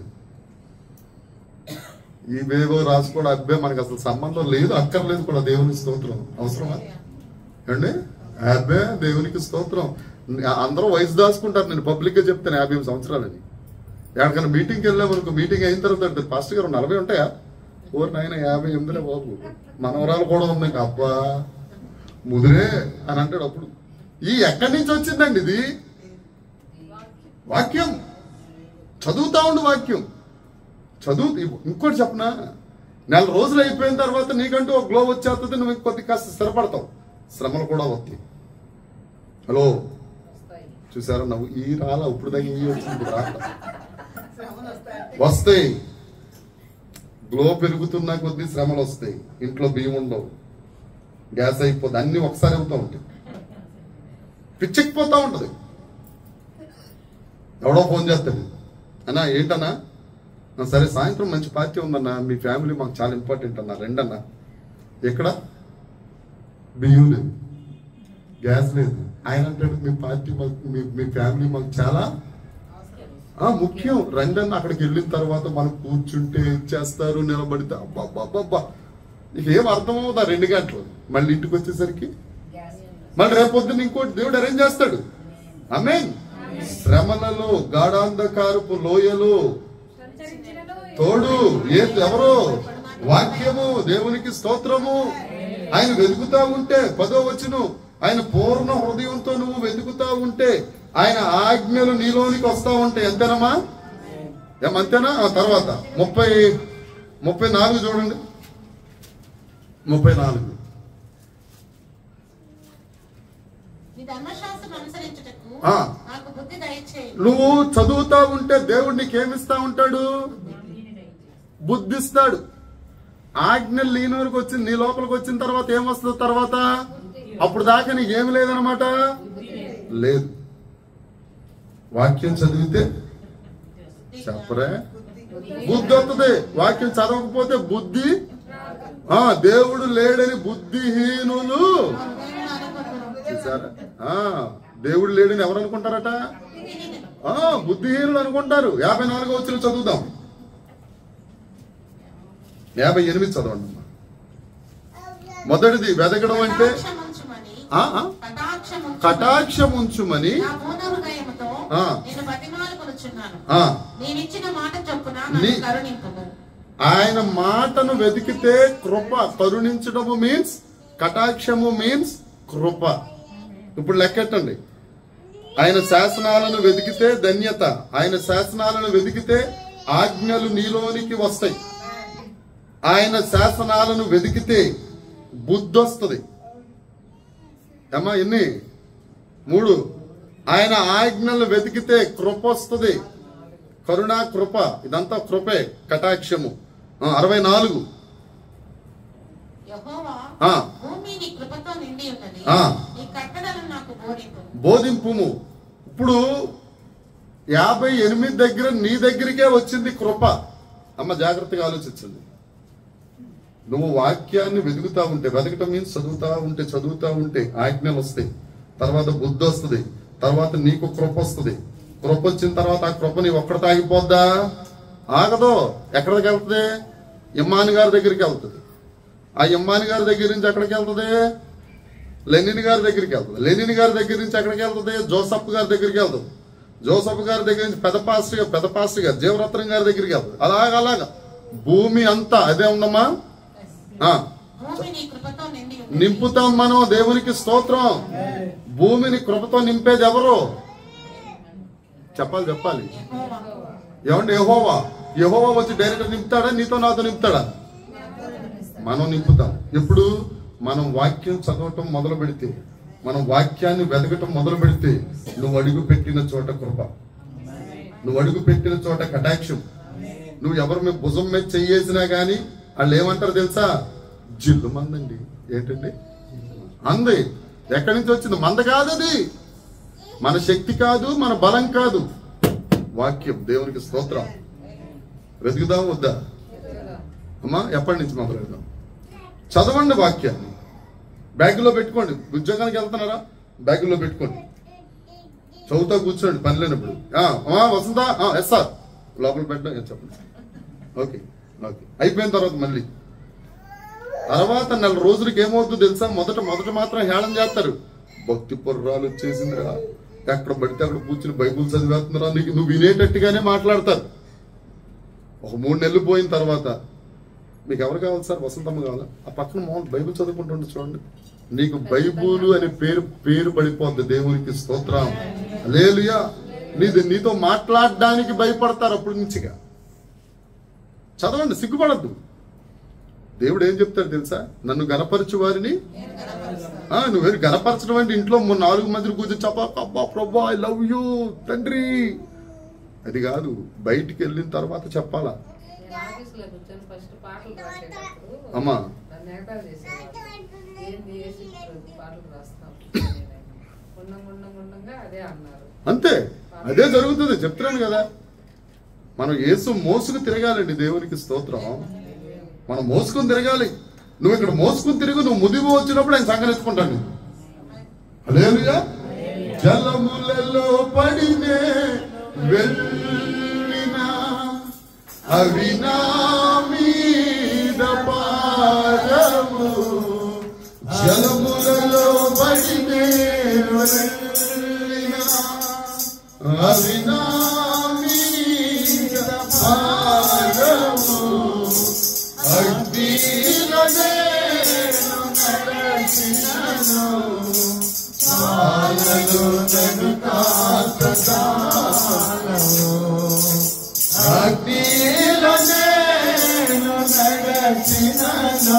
ఇవేవో రాసుకోవడం అబ్బే మనకు అసలు సంబంధం లేదు అక్కర్లేదు కూడా దేవుని స్తోత్రం అవసరమా అండి అబ్బే దేవునికి స్తోత్రం అందరూ వయసు దాచుకుంటారు నేను పబ్లిక్ గా చెప్తాను యాభై ఎనిమిది సంవత్సరాలని ఎక్కడికైనా మీటింగ్కి వెళ్ళాం అనుకో మీటింగ్ అయిన తర్వాత అంటారు, పాస్టర్ గారు నలభై ఉంటాయా ఓరు నాయన యాభై ఎనిమిదిలే బాబు మనవరాలు కూడా ఉంది ఇంకా అబ్బా ముదిరే అని అంటాడు అప్పుడు ఈ ఎక్కడి నుంచి వచ్చిందండి ఇది వాక్యం చదువుతా ఉండు వాక్యం చదువు ఇంకోటి చెప్పనా నెల రోజులు అయిపోయిన తర్వాత నీకంటూ ఒక గ్లో వచ్చేస్తుంది నువ్వు ఇంకొద్ది కాస్త స్థిరపడతావు శ్రమలు కూడా వస్తాయి హలో చూసారా నవ్వు ఈ రాలా ఇప్పుడు దాకా ఈ వచ్చింది రాక వస్తాయి గ్లో పెరుగుతున్న కొద్దీ శ్రమలు వస్తాయి ఇంట్లో బియ్యం ఉండవు గ్యాస్ అయిపోతుంది అన్ని ఒకసారి అవుతూ ఉంటాయి పిచ్చెక్కిపోతా ఉంటది ఎవడో ఫోన్ చేస్తాడు అన్నా ఏంటన్నా "ఆ, సరే సాయంత్రం మంచి పార్టీ ఉందన్నా మీ ఫ్యామిలీ మాకు చాలా ఇంపార్టెంట్ అన్నా రెండన్నా ఎక్కడ బియ్యం లేదు గ్యాస్ లేదు ఆయన అంటాడు మీ పార్టీ మాకు మీ- మీ ఫ్యామిలీ మాకు చాలా ఆ ముఖ్యం రండి అన్న అక్కడికి వెళ్ళిన తర్వాత మనం కూర్చుంటే ఇచ్చేస్తారు నిలబడితే అబ్బా నీకు ఏం అర్థం అవుతా రెండు గంటలు మళ్ళీ ఇంటికి వచ్చేసరికి మళ్ళీ రేపొద్దున ఇంకోటి దేవుడు అరేంజ్ చేస్తాడు ఆమె శ్రమలలో గాఢాంధకారపు లోయలు సంచరించినను తోడు ఏ ఎవరు వాక్యము దేవునికి స్తోత్రము ఆయన వెతుకుతా ఉంటే పదో వచ్చును ఆయన పూర్ణ హృదయంతో నువ్వు వెతుకుతా ఉంటే ఆయన ఆజ్ఞలు నీలోనికి వస్తా ఉంటాయి అంతేనమ్మా ఏం అంతేనా ఆ తర్వాత ముప్పై ముప్పై నాలుగు చూడండి ముప్పై నాలుగు నీ ధర్మశాస్త్రం అనుసరించుటకు ఆ. నాకు బుద్ధి దయచేయి నువ్వు చదువుతా ఉంటే దేవుడు నీకేమిస్తా ఉంటాడు బుద్ధిస్తాడు ఆజ్ఞలు లేని వరకు వచ్చింది నీ లోపలికి వచ్చిన తర్వాత ఏమొస్తుంది తర్వాత అప్పుడు దాకా నీకేమి లేదనమాట లేదు వాక్యం చదివితే చెప్పరే బుద్ధి వస్తుంది వాక్యం చదవకపోతే బుద్ధి ఆ దేవుడు లేడని బుద్ధిహీనులు నేను అనుకుంటున్నాను. చూసారా ఆ, దేవుడు లేడని ఎవరు అనుకుంటారట ఆ బుద్ధిహీనులు అనుకుంటారు యాభై నాలుగో వచ్చిన చదువుదాం యాభై ఎనిమిది చదవండి అమ్మా. మొదటిది వెదకడం అంటే కటాక్షముంచుమని ఆ, ఆ, కటాక్షముంచుమని కటాక్షం ఉంచుమని నా పూర్ణ హృదయముతో ఆ. నేను బతిమాలుకొనుచున్నాను ఆ, నేనిచ్చిన మాట చొప్పున నీ- నన్ను కరుణింపుము ఆయన మాటను వెతికితే కృప కరుణించడము మీన్స్ కటాక్షము మీన్స్ కృప ఇప్పుడు లెక్కెట్టండి ఆయన శాసనాలను వెతికితే ధన్యత ఆయన శాసనాలను వెతికితే ఆజ్ఞలు నీలోనికి వస్తాయి ఆయన శాసనాలను వెతికితే బుద్ధి వస్తుంది అమ్మా ఎన్ని మూడు ఆయన ఆజ్ఞలు వెతికితే కృప వస్తుంది కరుణ కృప ఇదంతా కృపే కటాక్షము ఆ, అరవై నాలుగు యెహోవా ఆ. భూమి నీ కృపతో నిండి ఉన్నది ఆ. నీ కట్టడలను నాకు బోధింపు బోధింపుము ఇప్పుడు యాభై ఎనిమిది దగ్గర నీ దగ్గరికే వచ్చింది కృప అమ్మ జాగ్రత్తగా ఆలోచించండి నువ్వు వాక్యాన్ని వెతుకుతా ఉంటే వెతకటం మీన్స్ చదువుతా ఉంటే చదువుతా ఉంటే ఆజ్ఞలు వస్తాయి తర్వాత బుద్ధి వస్తుంది తర్వాత నీకు కృప వస్తుంది కృప వచ్చిన తర్వాత ఆ కృప నీ ఒక్కడ తాగిపోద్దా ఆగదు ఎక్కడికి వెళ్తుంది ఇమ్మాని గారి దగ్గరికి వెళ్తుంది ఆ ఇమ్మాని గారి దగ్గర నుంచి ఎక్కడికి వెళ్తుంది లెనిన్ గారి దగ్గరికి వెళ్తుంది లెనిన్ గారి దగ్గర నుంచి ఎక్కడికి వెళ్తుంది జోసఫ్ గారి దగ్గరికి వెళ్తుంది జోసఫ్ గారి దగ్గర నుంచి పెద్ద పాస్టర్ గారు పెద్ద పాస్టర్ గారు జీవరత్నం గారి దగ్గరికి వెళ్తుంది అలాగ అలాగా భూమి అంతా అదే ఉండమ్మా ఆ, భూమి నీ కృపతో నిండి ఉన్నది నింపుతాం మనం దేవునికి స్తోత్రం భూమిని కృపతో నింపేది ఎవరు చెప్పాలి చెప్పాలి యెహోవా ఏమండి యహోవా యహోవా వచ్చి డైరెక్ట్ నింపుతాడా నీతో నాతో నింపుతాడా మనం నింపుతాం ఎప్పుడు మనం వాక్యం చదవటం మొదలు పెడితే మనం వాక్యాన్ని వెతకటం మొదలు పెడితే నువ్వు అడుగు పెట్టిన చోట కృప నువ్వు అడుగు పెట్టిన చోట కటాక్షం నువ్వు ఎవరి మీద భుజం మీద చెయ్యేసినా గాని వాళ్ళు ఏమంటారు తెలుసా జిల్లు మందండి ఏంటండి అంది ఎక్కడి నుంచి వచ్చింది మంద కాదు అది మన శక్తి కాదు మన బలం కాదు వాక్యం దేవునికి స్తోత్రం వెతుకుదాం వద్దా అమ్మా ఎప్పటి నుంచి మొదలు పెడదాం చదవండి వాక్యాన్ని బ్యాగులో పెట్టుకోండి ఉద్యోగానికి వెళ్తున్నారా బ్యాగులో పెట్టుకోండి చదువుతా కూర్చోండి పని లేనప్పుడు ఆ, అమ్మా వసంత ఎస్ సార్ లోపల పెట్టడం చెప్పండి ఓకే ఓకే అయిపోయిన తర్వాత మళ్ళీ తర్వాత నెల రోజులకి ఏమవుతుందో తెలుసా మొదట మొదట మాత్రం హేళన చేస్తారు భక్తి పుర్రాలు వచ్చేసిందిరా ఎక్కడ పడితే అక్కడ కూర్చుని బైబుల్ చదివేస్తున్నారా నీకు నువ్వు వినేటట్టుగానే మాట్లాడతారు ఒక మూడు నెలలు పోయిన తర్వాత మీకు ఎవరు కావాలి సార్ వసంతమ్మ కావాలా ఆ పక్కన మామూలు బైబిల్ చదువుకుంటుండే చూడండి నీకు బైబుల్ అనే పేరు పేరు పడిపోద్ది దేవునికి స్తోత్రం లేలుయా నీది నీతో మాట్లాడడానికి భయపడతారు అప్పటి నుంచిగా చదవండి సిగ్గుపడద్దు దేవుడు ఏం చెప్తాడు తెలుసా నన్ను గనపరచు వారిని ఆ, నువ్వు గనపరచడం అంటే ఇంట్లో మొన్న నాలుగు మందిని కూర్చొని చెప్పా అబ్బా ప్రభా ఐ లవ్ యూ తండ్రి అది కాదు బయటికి వెళ్ళిన తర్వాత చెప్పాలా నేను ఆఫీసులో కూర్చొని ఫస్ట్ పాటలు రాసేటప్పుడు అమ్మా. నన్ను ఎగతాళి చేసేవాళ్ళు. ఏంది ఏసీ రోజు పాటలు రాస్తాం ఉండం ఉండం ఉండంగా అదే అన్నారు అంతే అదే జరుగుతుంది చెప్తున్నాను కదా మనం యేసు మోసుకు తిరగాలండి దేవునికి స్తోత్రం మనం మోసుకుని తిరగాలి నువ్వు ఇక్కడ మోసుకుని తిరుగు నువ్వు ముదిగు వచ్చినప్పుడు ఆయన సంగరించుకుంటాను నేను హల్లెలూయా జలములలో పడినే వెళ్ళినా అవి నా మీద పారము జలములలో పడినే వెళ్ళినా అవి నా మీద పారము అగ్నిలో నేను నడచినను చాలదు నన్ను కాస్త చాలవు అగ్నిలో నేను నడచినను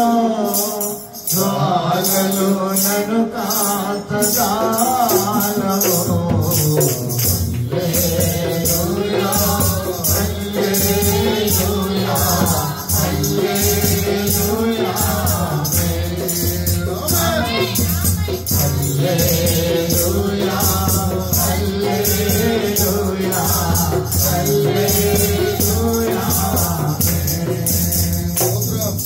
చాలలు నన్ను కాస్త చాలవు హల్లెలూయా, హల్లెలూయా, హల్లెలూయా, ఆమేన్. హల్లెలూయా, హల్లెలూయా, హల్లెలూయా, ఆమేన్.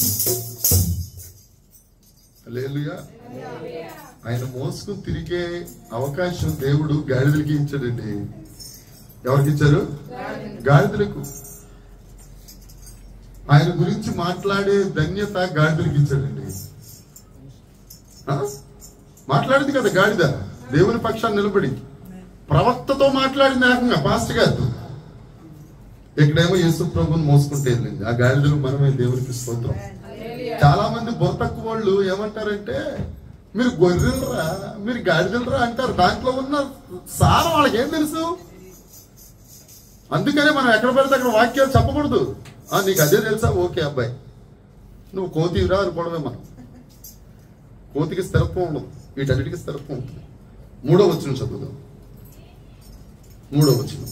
హల్లెలూయా. ఆయన మోసుకుని తిరిగే అవకాశం దేవుడు గాడిదలకి ఇచ్చాడండి ఎవరికి ఇచ్చారు గాడిదలకు ఆయన గురించి మాట్లాడే ధన్యత గాడిదలకి ఇచ్చాడండి ఆ? మాట్లాడింది కదా గాడిద దేవుని పక్షాన్ని నిలబడి ప్రవక్తతో మాట్లాడింది ఏకంగా పాస్ట్ గారితో ఇక్కడేమో యేసు ప్రభుని మోసుకుంటే వెళ్ళింది ఆ గాడిదలు మనమే దేవునికి స్తోత్రం చాలా మంది బుర్ర తక్కువ వాళ్ళు ఏమంటారంటే మీరు గొర్రెలరా మీరు గాడిదలరా అంటారు దాంట్లో ఉన్న సారం వాళ్ళకి ఏం తెలుసు అందుకనే మనం ఎక్కడ పడితే అక్కడ వాక్యాలు చెప్పకూడదు ఆ నీకు అదే తెలుసా ఓకే అబ్బాయి నువ్వు కోతిరా అనుకోవడమే మనం కోతికి స్థిరత్వం ఉండదు వీటన్నిటికీ స్థిరత్వం ఉంటుంది మూడో వచ్చిన చదువుదాం మూడో వచ్చిన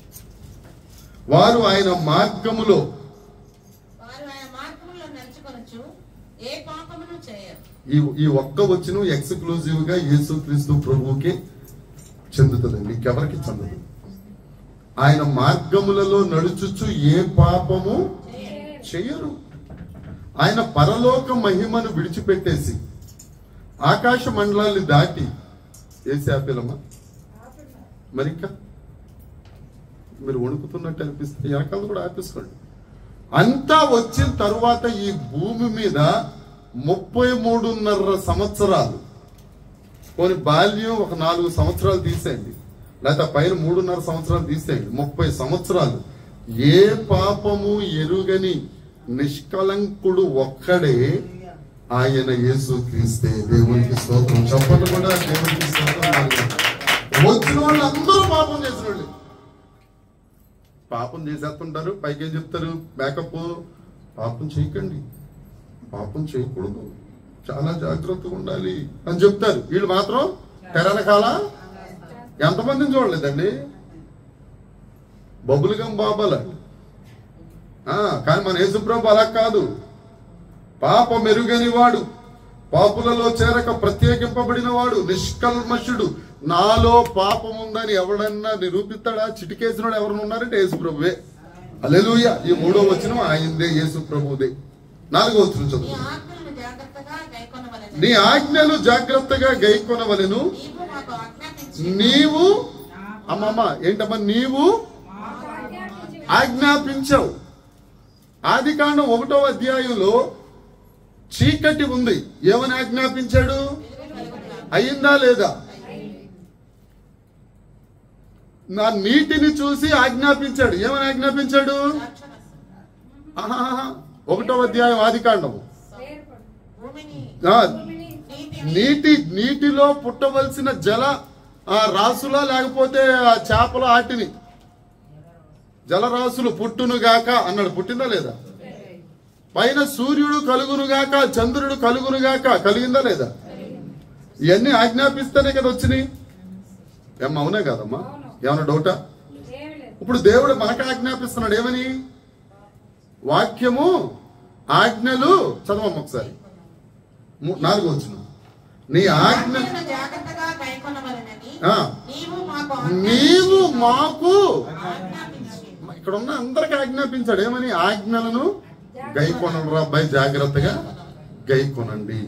వారు ఆయన మార్గములో వారు ఆయన మార్గంలో నడుచుకొనొచ్చు ఏ పాపమును చేయరు ఈ ఈ ఒక్క వచ్చిన ఎక్స్క్లూజివ్ గా యేసుక్రీస్తు ప్రభువుకి చెందుతుందండి ఇంకెవరికి చెందదు ఆయన మార్గములలో నడుచుచు ఏ పాపము చెయ్యరు ఆయన పరలోక మహిమను విడిచిపెట్టేసి ఆకాశ మండలాన్ని దాటి ఏసి ఆపేలమ్మా మరి ఇంకా మీరు వణుకుతున్నట్టు అనిపిస్తే వెనకాల కూడా ఆపేసుకోండి అంతా వచ్చిన తరువాత ఈ భూమి మీద ముప్పై మూడున్నర సంవత్సరాలు కొన్ని బాల్యం ఒక నాలుగు సంవత్సరాలు తీసేయండి లేకపోతే పైన మూడున్నర సంవత్సరాలు తీసేయండి ముప్పై సంవత్సరాలు ఏ పాపము ఎరుగని నిష్కలంకుడు ఒక్కడే ఆయన యేసు క్రీస్తే దేవునికి స్తోత్రం చెప్పండి కూడా దేవునికి స్తోత్రం వచ్చిన వాళ్ళందరూ పాపం చేసిన వాళ్ళే పాపం చేసేస్తుంటారు పైకి ఏం చెప్తారు బ్యాకప్ పాపం చేయకండి పాపం చేయకూడదు చాలా జాగ్రత్తగా ఉండాలి అని చెప్తారు వీళ్ళు మాత్రం తెరనకాల ఎంతమందిని చూడలేదండి బబులుగం బాబాల ఆ, కానీ మన యేసుప్రభు అలా కాదు పాప మెరుగని వాడు పాపులలో చేరక ప్రత్యేకింపబడిన వాడు నిష్కల్మషుడు నాలో పాపం ఉందని ఎవడన్నా నిరూపిస్తాడా చిటికేసినాడు ఎవరు ఉన్నారంటే యేసు ప్రభువే అల్లెలుయ ఈ మూడో వచనం ఆయనదే యేసు ప్రభుదే నాలుగో వచనం నీ చదువు ఆజ్ఞలను జాగ్రత్తగా గైకొనవలెను నీ ఆజ్ఞలు జాగ్రత్తగా గైకొనవలెను నీవు మాకు ఆజ్ఞాపించి నీవు అమ్మమ్మ ఏంటమ్మా నీవు ఆజ్ఞాపించావు ఆది కాండం ఒకటో అధ్యాయంలో చీకటి ఉంది ఏమని ఆజ్ఞాపించాడు అయిందా లేదా నా నీటిని చూసి ఆజ్ఞాపించాడు ఏమని ఆజ్ఞాపించాడు ఆహాహా. ఒకటో అధ్యాయం ఆది కాండము భూమిని ఆ, నీటిని నీటి నీటిలో పుట్టవలసిన జల ఆ రాసులా లేకపోతే ఆ చేపల ఆటిని జలరాశులు పుట్టును గాక అన్నాడు పుట్టిందా లేదా పైన సూర్యుడు కలుగును గాక చంద్రుడు కలుగును గాక కలిగిందా లేదా ఇవన్నీ ఆజ్ఞాపిస్తేనే కదా వచ్చినాయి ఏం అవునే కదమ్మా ఏమన్నా డౌటా ఇప్పుడు దేవుడు మనకు ఆజ్ఞాపిస్తున్నాడు ఏమని వాక్యము ఆజ్ఞలు చదవమ్మ ఒకసారి ము- నాలుగో వచ్చిన నీ ఆజ్ఞ ఆజ్ఞలను జాగ్రత్తగా గైకొనవలెనని ఆ. నీవు మాకు నీవు మాకు ఆజ్ఞాపించి ఇక్కడ ఉన్న అందరికి ఆజ్ఞాపించాడు ఏమని ఆజ్ఞలను గైకొనరా అబ్బాయి జాగ్రత్తగా గైకొనండి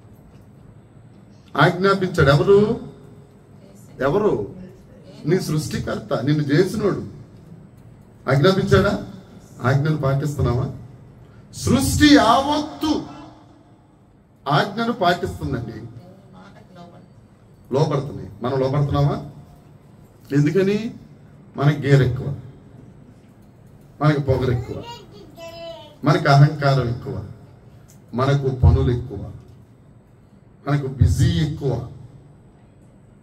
ఆజ్ఞాపించాడు ఎవరు ఎవరు నీ సృష్టికర్త నిన్ను చేసినోడు ఆజ్ఞాపించాడా ఆజ్ఞను పాటిస్తున్నావా సృష్టి యావత్తు ఆజ్ఞను పాటిస్తుందండి మాటకు లోబడి లోపడుతున్నాయి మనం లోపడుతున్నామా ఎందుకని మనకి గేర్ ఎక్కువ మనకి పొగరు ఎక్కువ మనకి అహంకారం ఎక్కువ మనకు పనులు ఎక్కువ మనకు బిజీ ఎక్కువ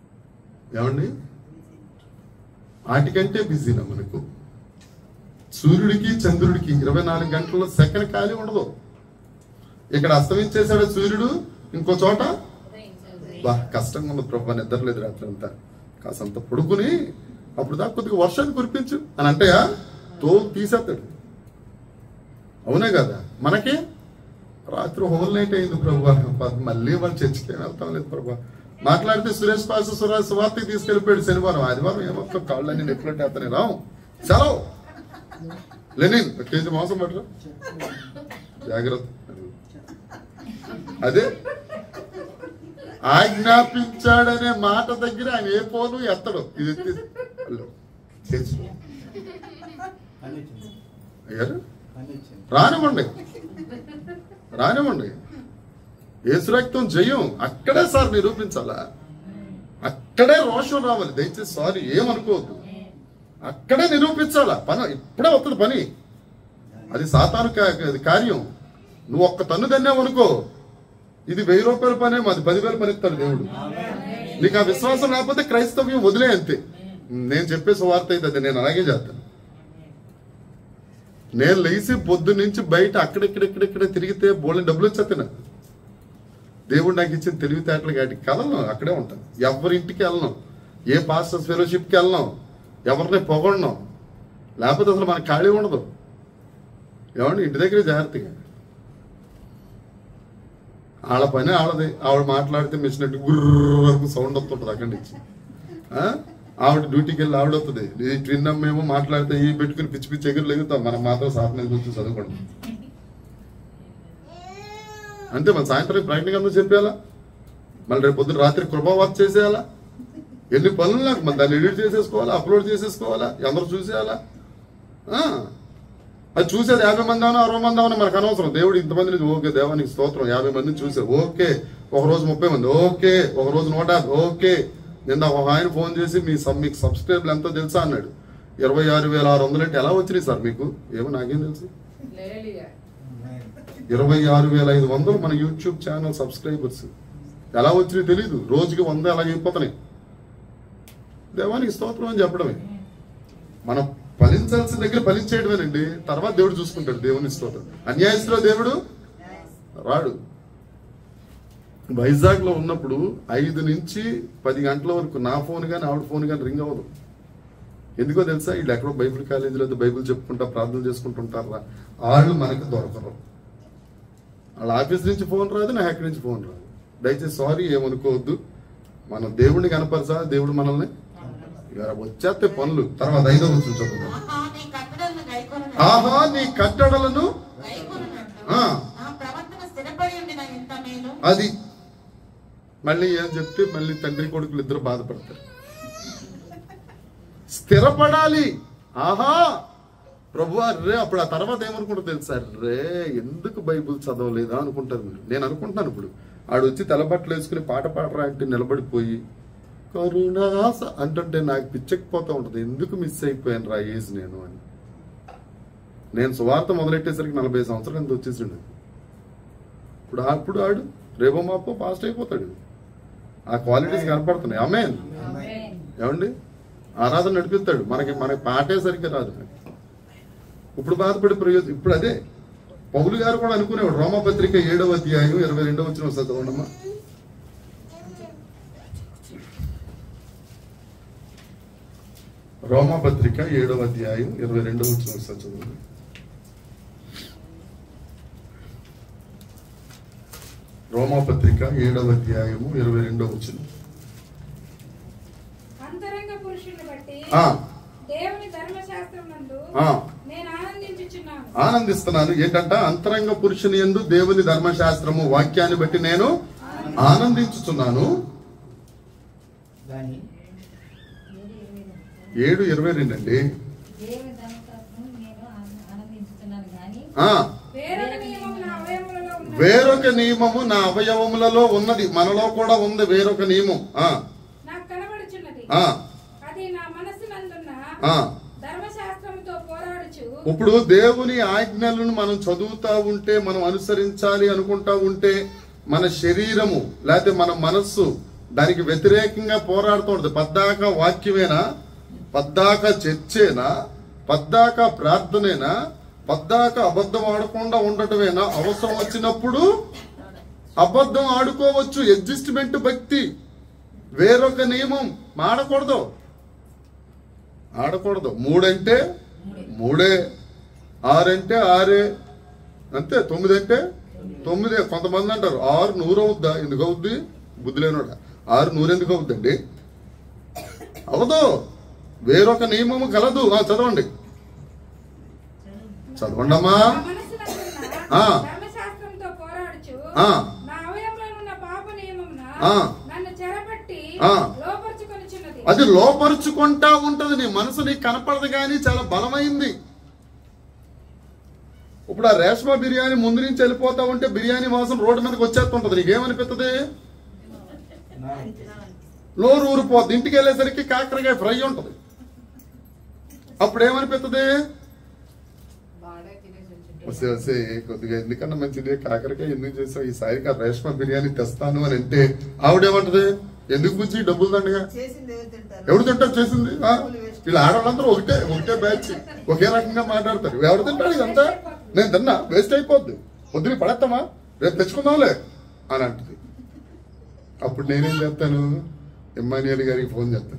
ఏమండి వాటికంటే బిజీనా మనకు సూర్యుడికి చంద్రుడికి ఇరవై నాలుగు గంటల్లో సెకండ్ ఖాళీ ఉండదు ఇక్కడ అస్తమించేశాడు సూర్యుడు ఇంకో చోట బా కష్టంగా ఉంది ప్రభు నిద్రలేదు రాత్రి అంతా కాసంత పడుకుని అప్పుడు దాకా కొద్దిగా వర్షాన్ని కురిపించు అని అంటే తోలు తీసేస్తాడు అవునే కదా మనకి రాత్రి హోల్ నైట్ అయింది ప్రభు మళ్ళీ వాళ్ళు చర్చికి ఏం వెళ్తాం లేదు ప్రభు మాట్లాడితే సురేష్ పాస్ సురేష్ సువార్తకి తీసుకెళ్ళిపోయాడు శనివారం ఆదివారం ఏమొస్తా కాళ్ళని నెప్పులంటే అతని రావు సెలవు లెనిన్ ఒక కేజీ మాంసం పట్టరా జాగ్రత్త అదే ఆజ్ఞాపించాడనే మాట దగ్గర ఆయన ఏ పోను ఎత్తడు ఇది ఎత్తి హలో చేసి అయ్యారు రానివ్వండి రానివ్వండి ఏసురక్తం జయం అక్కడే సార్ నిరూపించాలా అక్కడే రోషం రావాలి దయచేసి సారీ ఏమనుకోవద్దు అక్కడే నిరూపించాలా పని ఇప్పుడే వస్తుంది పని అది సాతాను కా- అది కార్యం నువ్వు ఒక్క తన్ను దన్నావనుకో ఇది వెయ్యి రూపాయల పనే మాది పదివేల పని ఇస్తాడు దేవుడు నీకు ఆ విశ్వాసం లేకపోతే క్రైస్తవ్యం వదిలే అంతే నేను చెప్పే సువార్త అయితే అది నేను అలాగే చేస్తాను నేను లేచి పొద్దు నుంచి బయట అక్కడెక్కడెక్కడెక్కడ తిరిగితే బోళ్ళని డబ్బులు వచ్చేస్తాయి నాకు దేవుడు నాకు ఇచ్చిన తెలివితేటలు కాటికి కలను అక్కడే ఉంటాను ఎవరింటికి వెళ్ళను ఏ పాస్టర్స్ ఫెలోషిప్కి వెళ్ళను ఎవరిని పొగడను లేకపోతే అసలు మనకు ఖాళీ ఉండదు ఏమండి ఇంటి దగ్గరే జాగ్రత్తగా వాళ్ళ పని ఆడది ఆవిడ మాట్లాడితే మిషన్ గుర్రకు సౌండ్ వస్తుంటుంది అక్కడి నుంచి ఆ? ఆవిడ డ్యూటీకి వెళ్ళి ఆవిడ వస్తుంది ఈ ట్విన్ మేము మాట్లాడితే ఈ పెట్టుకుని పిచ్చి పిచ్చి ఎగురు లెగుతాం మనం మాత్రం సార్ మీద కూర్చొని చదువుకోండి అంతే మన సాయంత్రం ప్రకటన అందరూ చెప్పేయాలా మళ్ళీ రేపు పొద్దున రాత్రి కృపావార్త చేసేయాలా ఎన్ని పనులు నాకు మరి దాన్ని ఎడిట్ చేసేసుకోవాలా అప్లోడ్ చేసేసుకోవాలా అందరూ చూసేయాలా ఆ. అది చూసేది యాభై మంది అవునా అరవై మంది అవునా మనకు అనవసరం దేవుడు ఇంతమందిని ఓకే దేవానికి స్తోత్రం యాభై మందిని చూసారు ఓకే ఒక రోజు ముప్పై మంది ఓకే ఒక రోజు నూట యాభై ఓకే నిన్న ఒక ఆయన ఫోన్ చేసి మీ సబ్ మీకు సబ్స్క్రైబర్లు ఎంతో తెలుసా అన్నాడు ఇరవై ఆరు వేల ఆరు వందలు అంటే ఎలా వచ్చినాయి సార్ మీకు ఏమో నాకేం తెలుసు లేలియా ఇరవై ఆరు వేల ఐదు వందలు మన యూట్యూబ్ ఛానల్ సబ్స్క్రైబర్స్ ఎలా వచ్చినాయి తెలీదు రోజుకి వంద అలాగే అయిపోతున్నాయి దేవానికి స్తోత్రం అని చెప్పడమే మనం ఫలించాల్సిన దగ్గర ఫలించేయడమేనండి తర్వాత దేవుడు చూసుకుంటాడు దేవుని స్తోత్రం అన్యాయస్తులో దేవుడు రాడు వైజాగ్ లో ఉన్నప్పుడు ఐదు నుంచి పది గంటల వరకు నా ఫోన్ కానీ ఆవిడ ఫోన్ కానీ రింగ్ అవ్వదు ఎందుకో తెలుసా వీళ్ళు ఎక్కడో బైబిల్ కాలేజీలో అయితే బైబిల్ చెప్పుకుంటా ప్రార్థన చేసుకుంటుంటారా వాళ్ళు మనకు దొరకరు వాళ్ళ ఆఫీస్ నుంచి ఫోన్ రాదు నా ఎక్కడి నుంచి ఫోన్ రాదు దయచేసి సారీ ఏమనుకోవద్దు మనం దేవుడిని కనపరచా దేవుడు మనల్ని ఇక వచ్చేస్తే పనులు తర్వాత ఐదో వచ్చి చదువుదాం ఆహా, నీ కట్టడలను గైకొనున్నట్లు. ఆహా నీ కట్టడలను గైకొనున్నట్లు. ఆ. నా ప్రవర్తన స్థిరపడి ఉండిన ఇంత మేలు అది మళ్ళీ ఏం చెప్తే మళ్ళీ తండ్రి కొడుకులు ఇద్దరు బాధపడతారు స్థిరపడాలి ఆహా ప్రభు రే అప్పుడు ఆ తర్వాత ఏమనుకుంటారు తెలుసా రే ఎందుకు బైబుల్ చదవలేదా అనుకుంటారు మీరు నేను అనుకుంటున్నాను ఇప్పుడు ఆడు వచ్చి తలబట్టలు వేసుకుని పాట పాడరా అంటే నిలబడిపోయి కరుణాస అంటుంటే నాకు పిచ్చకపోతా ఉంటుంది ఎందుకు మిస్ అయిపోయాను రా ఏజ్ నేను అని నేను సువార్త మొదలెట్టేసరికి నలభై సంవత్సరాలు ఎంత వచ్చేసిండు ఇప్పుడు అప్పుడు ఆడు రేపో మాపో ఫాస్ట్ అయిపోతాడు ఆ క్వాలిటీస్ కనపడుతున్నాయి ఆమె ఏమండి ఆరాధన నడిపిస్తాడు మనకి మనకి పాటే సరిగ్గా రాదు ఇప్పుడు బాధపడే ప్రయోజనం ఇప్పుడు అదే పౌలు గారు కూడా అనుకునేవాడు రోమపత్రిక ఏడవ అధ్యాయం ఇరవై రెండవ వచ్చిన వస్తుంది చదవండమ్మా రోమపత్రిక ఏడవ అధ్యాయం ఇరవై రెండవ వచ్చిన వస్తుంది చదవండి రోమపత్రిక ఏడవ అధ్యాయము ఇరవై రెండవ వచ్చిన అంతరంగ పురుషుని బట్టి ఆ, దేవుని ధర్మశాస్త్రం నందు ఆ. నేను ఆనందించుచున్నాను ఆనందిస్తున్నాను ఏంటంట అంతరంగ పురుషుని ఎందు దేవుని ధర్మశాస్త్రము వాక్యాన్ని బట్టి నేను ఆనందించుచున్నాను దాని ఏడు ఇరవై రెండు అండి దేవుని ధర్మశాస్త్రం నేను ఆన- ఆనందించుతున్నాను కానీ ఆ, వేరొక నియమం నా అవయములలో ఉన్నది వేరొక నియమము నా అవయవములలో ఉన్నది మనలో కూడా ఉంది వేరొక నియమం ఆ, నాకు కనబడుచున్నది ఆ, అది నా మనస్సు నందున్న ఆ. ధర్మశాస్త్రముతో పోరాడుచు ఇప్పుడు దేవుని ఆజ్ఞలను మనం చదువుతా ఉంటే మనం అనుసరించాలి అనుకుంటా ఉంటే మన శరీరము లేకపోతే మన మనస్సు దానికి వ్యతిరేకంగా పోరాడుతూ పద్దాక వాక్యమేనా పద్దాక చర్చేనా పద్దాక ప్రార్థనేనా పద్దాక అబద్ధం ఆడకుండా ఉండటమేనా అవసరం వచ్చినప్పుడు అబద్ధం ఆడుకోవచ్చు అడ్జస్ట్మెంట్ భక్తి వేరొక నియమం ఆడకూడదు ఆడకూడదు మూడంటే మూడే ఆరంటే ఆరే అంతే తొమ్మిది అంటే తొమ్మిదే కొంతమంది అంటారు ఆరు నూరు అవుద్దా ఎందుకు అవుద్ది బుద్ధి లేనోడా ఆరు నూరు ఎందుకు అవుద్దండి అవదు వేరొక నియమము కలదు ఆ, చదవండి చదవండమ్మా నా మనసునందున్న ఆ. ధర్మశాస్త్రంతో పోరాడుచు ఆ. నా అవయంలో ఉన్న పాప నియమమున ఆ. నన్ను చెరపట్టి ఆ. లోపరుచుకొనిచున్నది అది లోపరుచుకుంటా ఉంటది నీ మనసు నీకు కనపడదు కానీ చాలా బలమైంది ఇప్పుడు ఆ రేష్మా బిర్యానీ ముందు నుంచి వెళ్ళిపోతా ఉంటే బిర్యానీ వాసన రోడ్డు మీదకి వచ్చేస్తుంటది నీకేమనిపిస్తుంది నోరు ఊరిపోద్ది ఇంటికి వెళ్ళేసరికి కాకరకాయ ఫ్రై ఉంటది అప్పుడు ఏమనిపిస్తుంది బాగా తినేసి వచ్చింటాడు. వస్తే వస్తే కొద్దిగా ఎందుకన్నా మంచిది కాకరకాయ ఎందుకు చేసావు ఈసారికి ఆ రేష్మా బిర్యానీ తెస్తాను అని అంటే ఆవిడేమంటది ఎందుకు గురించి డబ్బులు దండగా చేసింది ఎవరు తింటారు ఎవరు తింటారు చేసింది ఆ? వీళ్ళ ఆడవాళ్ళందరూ ఒకటే ఒకటే బ్యాచ్ ఒకే రకంగా మాట్లాడతారు ఎవరు తింటాడు ఇదంతా నేను తిన్నా వేస్ట్ అయిపోద్ది పొద్దున పడేస్తామా రేపు తెచ్చుకుందాంలే అని అంటది అప్పుడు నేనేం చేస్తాను ఇమ్మానియల్ గారికి ఫోన్ చేస్తాను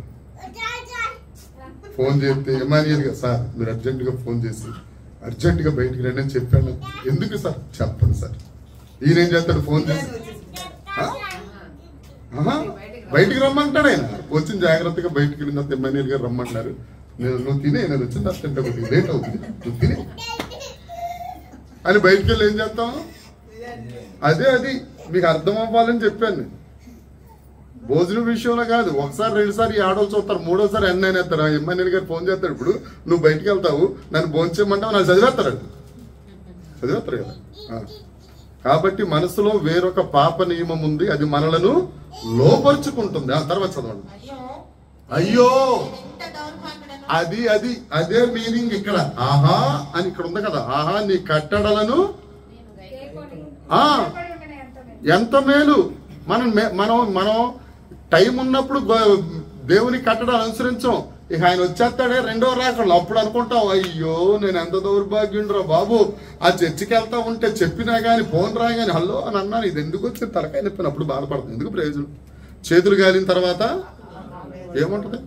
ఫోన్ చేస్తే ఇమ్మానియల్ గారు సార్ మీరు అర్జెంట్ గా ఫోన్ చేసి అర్జెంట్ గా బయటికి రండి అని చెప్పాను ఎందుకు సార్ చెప్పండి సార్ ఈయన ఏం చేస్తాడు ఫోన్ చేసి ఆ? ఆహా. బయటికి రమ్మంటాడు ఆయన వచ్చిన జాగ్రత్తగా బయటికి వెళ్ళిన తర్వాత ఎమ్మెల్యేలు గారు రమ్మంటున్నారు నేను నువ్వు తినే నేను వచ్చిన తర్వాత తింటా కొద్దిగా లేట్ అవుతుంది నువ్వు తినే అని బయటికి వెళ్ళి ఏం చేస్తాం అదే అది మీకు అర్థం అవ్వాలని చెప్పాను నేను భోజనం విషయంలో కాదు ఒకసారి రెండుసారి ఈ ఆడోళ్ళు చూస్తారు మూడోసారి ఎన్న అయినేస్తారు ఎమ్మెల్యేలు గారు ఫోన్ చేస్తాడు ఇప్పుడు నువ్వు బయటికి వెళ్తావు నన్ను భోంచేయమంటావు నాకు చదివేస్తారు వాళ్ళు. చదివేస్తారు కదా ఆ. కాబట్టి మనసులో వేరొక పాప నియమం ఉంది అది మనలను లోపరుచుకుంటుంది ఆ తర్వాత చదవండి అయ్యో అయ్యో ఎంత దౌర్భాగ్యుడను అది అది అదే మీనింగ్ ఇక్కడ ఆహా అని ఇక్కడ ఉంది కదా ఆహా నీ కట్టడలను కేకొని ఆ. నిలబడి ఉండని ఎంత మేలు. ఎంత మేలు మనం మే- మనం మనం టైం ఉన్నప్పుడు గో- దేవుని కట్టడాలు అనుసరించాం ఇక ఆయన వచ్చేస్తాడే రెండో రాకళ్ళు అప్పుడు అనుకుంటాం అయ్యో నేను ఎంత దౌర్భాగ్యుండ్రా బాబు ఆ చర్చికి వెళ్తా ఉంటే చెప్పినా గాని ఫోన్ రాగాని హలో అని అన్నాను ఇది ఎందుకు వచ్చింది తలకాయ నొప్పిన అప్పుడు బాధపడుతుంది ఎందుకు ప్రయోజనం చేతులు గాలిన తర్వాత ఏముంటది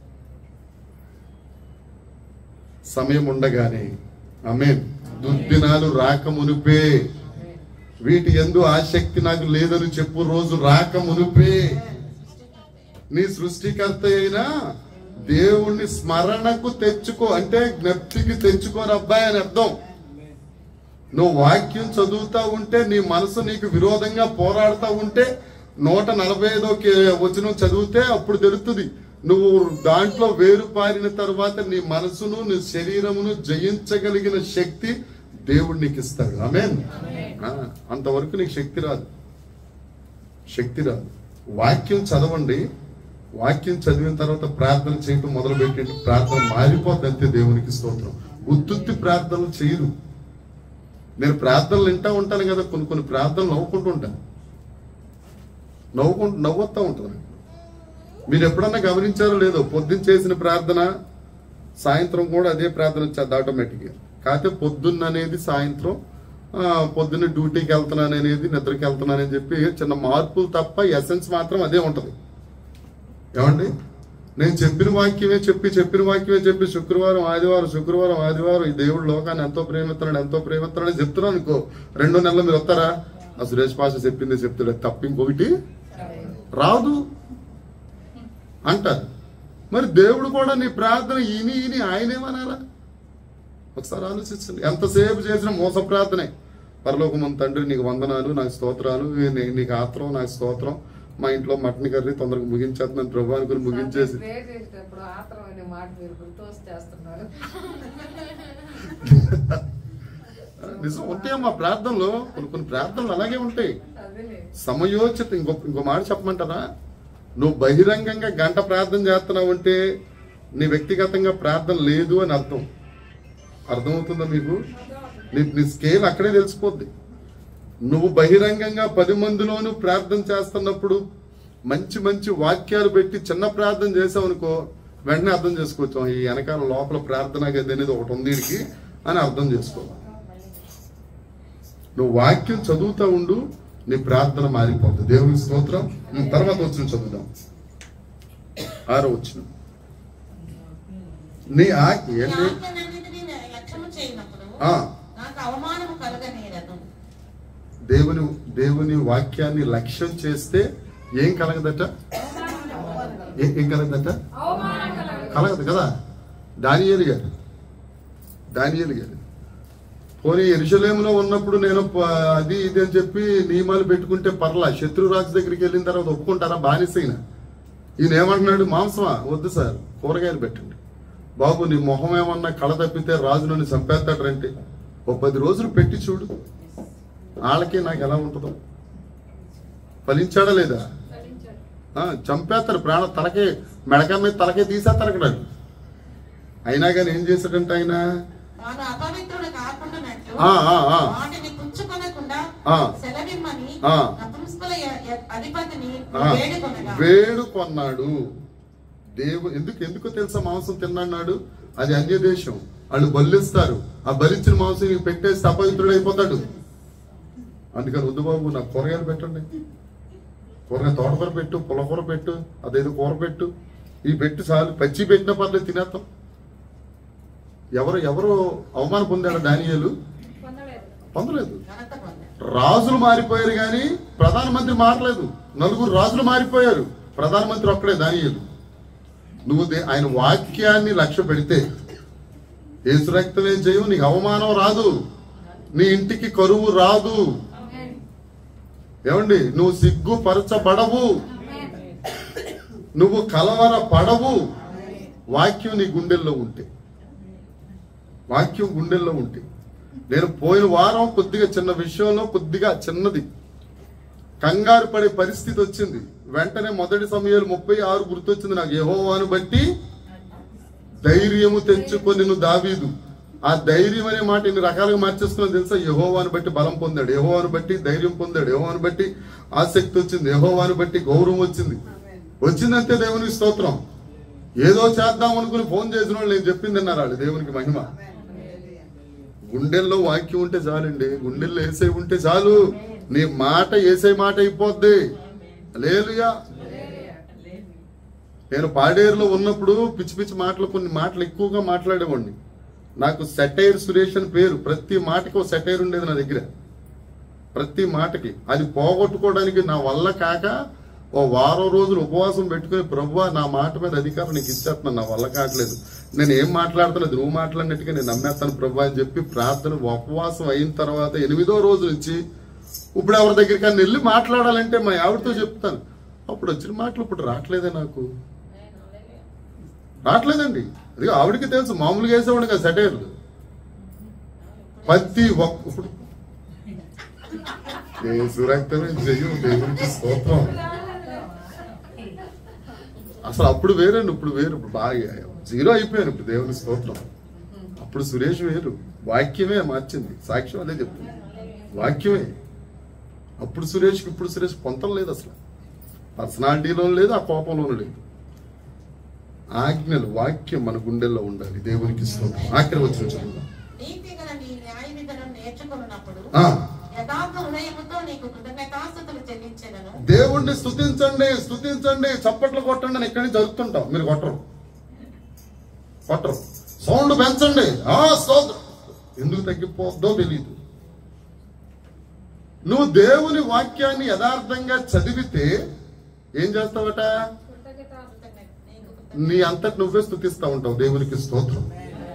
సమయం ఉండగానే ఆమె దుర్దినాలు రాక మునిపే వీటి ఎందు ఆసక్తి నాకు లేదని చెప్పు రోజు రాక మునిపే నీ సృష్టికర్త అయినా దేవుణ్ణి స్మరణకు తెచ్చుకో అంటే జ్ఞప్తికి తెచ్చుకోని అబ్బాయి అని అర్థం నువ్వు వాక్యం చదువుతా ఉంటే నీ మనసు నీకు విరోధంగా పోరాడుతూ ఉంటే నూట నలభై ఐదో వచనం చదివితే అప్పుడు తెలుస్తుంది నువ్వు దాంట్లో వేరు పారిన తర్వాత నీ మనసును నీ శరీరమును జయించగలిగిన శక్తి దేవుడు నీకు ఇస్తాడు ఆమేన్ ఆ, అంతవరకు నీకు శక్తి రాదు శక్తి రాదు వాక్యం చదవండి వాక్యం చదివిన తర్వాత ప్రార్థన చేయటం మొదలు పెట్టండి ప్రార్థన మారిపోద్ది అంతే దేవునికి స్తోత్రం ఉత్తుత్తి ప్రార్థనలు చేయరు నేను ప్రార్థనలు వింటా ఉంటాను కదా కొన్ని కొన్ని ప్రార్థనలు నవ్వుకుంటూ ఉంటాను నవ్వుకుంటూ నవ్వుతూ ఉంటుంది మీరు ఎప్పుడన్నా గమనించారో లేదో పొద్దున్న చేసిన ప్రార్థన సాయంత్రం కూడా అదే ప్రార్థన వచ్చేది ఆటోమేటిక్గా కాకపోతే పొద్దున్న అనేది సాయంత్రం ఆ, పొద్దున్న డ్యూటీకి వెళ్తున్నాను అనేది నిద్రకి వెళ్తున్నాను అని చెప్పి చిన్న మార్పులు తప్ప ఎసెన్స్ మాత్రం అదే ఉంటది ఏమండి నేను చెప్పిన వాక్యమే చెప్పి చెప్పిన వాక్యమే చెప్పి శుక్రవారం ఆదివారం శుక్రవారం ఆదివారం ఈ దేవుడు లోకాన్ని ఎంతో ప్రేమిస్తున్నాడు ఎంతో ప్రేమిస్తున్నాడు అని చెప్తున్నాను అనుకో రెండో నెలలు మీరు వస్తారా ఆ సురేష్ పాష చెప్పింది చెప్తాడు తప్ప ఇంకొకటి రాదు అంటారు మరి దేవుడు కూడా నీ ప్రార్థన ఈని ఈని ఆయనేమనాలా ఒకసారి ఆలోచించండి ఎంతసేపు చేసిన మోస ప్రార్థనే పరలోకమంత తండ్రి నీకు వందనాలు నాకు స్తోత్రాలు నీ- నీకు ఆత్రం నాకు స్తోత్రం మా ఇంట్లో మటన్ కర్రీ తొందరగా ముగించేస్తున్నాను ప్రభు అనుకుని ముగించేసి ప్రేయర్ చేసేటప్పుడు ఆత్రం అనే మాట మీరు గుర్తు వచ్చేస్తున్నారు నిజం ఉంటాయి మా ప్రార్థనలో కొన్ని కొన్ని ప్రార్థనలు అలాగే ఉంటాయి అదేలే సమయోచిత ఇంకో ఇంకో మాట చెప్పమంటారా నువ్వు బహిరంగంగా గంట ప్రార్థన చేస్తున్నావు అంటే నీ వ్యక్తిగతంగా ప్రార్థన లేదు అని అర్థం అర్థమవుతుందా మీకు నీ నీ స్కేల్ అక్కడే తెలిసిపోద్ది నువ్వు బహిరంగంగా పది మందిలోనూ ప్రార్థన చేస్తున్నప్పుడు మంచి మంచి వాక్యాలు పెట్టి చిన్న ప్రార్థన చేసావు అనుకో వెంటనే అర్థం చేసుకోవచ్చు ఈ వెనకాల లోపల ప్రార్థన గది అనేది ఒకటి ఉంది వీడికి అని అర్థం చేసుకోవాలి నువ్వు వాక్యం చదువుతా ఉండు నీ ప్రార్థన మారిపోతుంది దేవుని స్తోత్రం ఉం, తర్వాత వచ్చిన చదువుదాం ఆరో వచ్చిన నీ ఆజ్ఞ నీ ఏంటి ఆజ్ఞలన్నిటినీ నేను లక్ష్యము చేయనప్పుడు ఆ. నాకు అవమానము కలగనేరదు దేవుని దేవుని వాక్యాన్ని లక్ష్యం చేస్తే ఏం కలగదట ఏ- ఏం కలగదట అవమానం కలగదు కలగదు కదా దానియేలు గారు దానియేలు గారు పోనీ ఎరుసలేములో ఉన్నప్పుడు నేను ప- అది ఇది అని చెప్పి నియమాలు పెట్టుకుంటే పర్లా శత్రురాజు దగ్గరికి వెళ్ళిన తర్వాత ఒప్పుకుంటారా బానిసైన ఈయన ఏమంటున్నాడు మాంసమా వద్దు సార్ కూరగాయలు పెట్టండి బాబు నీ మొహం ఏమన్నా కళ తప్పితే రాజు నన్ను చంపేస్తాడంటే ఓ పది రోజులు పెట్టి చూడు వాళ్ళకి నాకు ఎలా ఉంటుందో ఫలించాడా లేదా ఫలించాడు. ఆ, చంపేస్తారు ప్రాణ తలకే మెడక మీద తలకే తీసేస్తారు అక్కడ అయినా కానీ ఏం చేశాడంటే ఆయన తాను అపవిత్రుడు కాకుండా ఆ, ఆ, ఆ. వాటిని పుచ్చుకొనకుండా ఆ. సెలవిమ్మని ఆ. నపుంసకుల య- య- అధిపతిని ఆ, వేడుకొనగా వేడుకొన్నాడు దేవు ఎందుకు ఎందుకో తెలుసా మాంసం తిన్నాడు అది అన్య దేశం వాళ్ళు బలిస్తారు ఆ బలిచ్చిన మాంసం నీకు పెట్టేస్తే అపవిత్రుడు అయిపోతాడు అందుకని వద్దు బాబు నాకు కూరగాయలు పెట్టండి కూరగాయ తోటకూర పెట్టు పులకూర పెట్టు అదేదో కూర పెట్టు ఈ పెట్టు చాలు పచ్చి పెట్టిన పర్లేదు తినేస్తాం ఎవరు ఎవరు అవమానం పొందాడు దానియాలు పొందలేదు పొందలేదు ఘనత పొందాడు రాజులు మారిపోయారు కానీ ప్రధానమంత్రి మారలేదు నలుగురు రాజులు మారిపోయారు ప్రధానమంత్రి ఒక్కడే దానియేలు నువ్వు దే- ఆయన వాక్యాన్ని లక్ష్య పెడితే ఏసు రక్తమే చేయవు నీకు అవమానం రాదు నీ ఇంటికి కరువు రాదు ఆమేన్. ఏమండి నువ్వు సిగ్గుపరచబడవు ఆమేన్. నువ్వు కలవర పడవు వాక్యం నీ గుండెల్లో ఉంటే వాక్యం గుండెల్లో ఉంటే నేను పోయిన వారం కొద్దిగా చిన్న విషయంలో కొద్దిగా చిన్నది కంగారు పడే పరిస్థితి వచ్చింది వెంటనే మొదటి సమయాలు ముప్పై ఆరు గుర్తొచ్చింది నాకు యెహోవాను బట్టి ధైర్యము తెచ్చుకొని నువ్వు దావీదు ఆ ధైర్యం అనే మాట ఇన్ని రకాలుగా మార్చేసుకున్నా తెలుసా యహోవాను బట్టి బలం పొందాడు యహోవాను బట్టి ధైర్యం పొందాడు యహోవాను బట్టి ఆసక్తి వచ్చింది యహోవాను బట్టి గౌరవం వచ్చింది వచ్చిందంతే దేవునికి స్తోత్రం ఏదో చేద్దాం అనుకుని ఫోన్ చేసిన వాళ్ళు నేను చెప్పింది అన్నారు వాళ్ళు దేవునికి మహిమ గుండెల్లో వాక్యం ఉంటే చాలండి గుండెల్లో వేసే ఉంటే చాలు నీ మాట వేసే మాట అయిపోద్ది లేలుగా నేను పాడేరులో ఉన్నప్పుడు పిచ్చి పిచ్చి మాటలు కొన్ని మాటలు ఎక్కువగా మాట్లాడేవాడిని నాకు సెటైర్ సురేష్ అని పేరు ప్రతి మాటకి ఒక సెటైర్ ఉండేది నా దగ్గర ప్రతి మాటకి అది పోగొట్టుకోవడానికి నా వల్ల కాక ఓ వారం రోజులు ఉపవాసం పెట్టుకుని ప్రభు నా మాట మీద అధికారం నీకు ఇచ్చేస్తున్నాను నా వల్ల కావట్లేదు నేను ఏం మాట్లాడుతున్నది నువ్వు మాట్లాడినట్టుగా నేను నమ్మేస్తాను ప్రభు అని చెప్పి ప్రార్థన ఉపవాసం అయిన తర్వాత ఎనిమిదో రోజు నుంచి ఇప్పుడు ఎవరి దగ్గరికి అని వెళ్ళి మాట్లాడాలంటే మా ఆవిడతో చెప్తాను అప్పుడు వచ్చిన మాటలు ఇప్పుడు రావట్లేదే నాకు రావట్లేదండి అది ఆవిడకి తెలుసు మామూలుగా వేసేవాడు కదా సెటైర్లు ప్రతి ఒక్క ఇప్పుడు సురక్తమే జయం దేవునికి స్తోత్రం అసలు అప్పుడు వేరండి ఇప్పుడు వేరు ఇప్పుడు బాగా జీరో అయిపోయాను ఇప్పుడు దేవుని స్తోత్రం అప్పుడు సురేష్ వేరు వాక్యమే మార్చింది సాక్ష్యం అదే చెప్తుంది వాక్యమే అప్పుడు సురేష్కి ఇప్పుడు సురేష్ పొంతం లేదు అసలు పర్సనాలిటీలో లేదు ఆ కోపంలోనూ లేదు ఆజ్ఞలు వాక్యం మన గుండెల్లో ఉండాలి దేవునికి స్తోత్రం ఆఖరి వచ్చిన చదువుదాం నీతి గల నీ న్యాయ విధానం నేర్చుకున్నప్పుడు ఆ, యథార్థ హృదయముతో నీకు కృతజ్ఞతాస్తుతులు చెల్లించెదను దేవుణ్ణి స్తుతించండి స్తుతించండి చప్పట్లు కొట్టండి అని ఇక్కడి నుంచి జరుగుతుంటాం మీరు కొట్టరు కొట్టరు సౌండ్ పెంచండి ఆ స్తోత్రం ఎందుకు తగ్గిపోద్దో తెలియదు నువ్వు దేవుని వాక్యాన్ని యథార్థంగా చదివితే ఏం చేస్తావట కృతజ్ఞతాస్తుతులు. నీకు నీ అంతటి నువ్వే స్తుతిస్తా ఉంటావు దేవునికి స్తోత్రం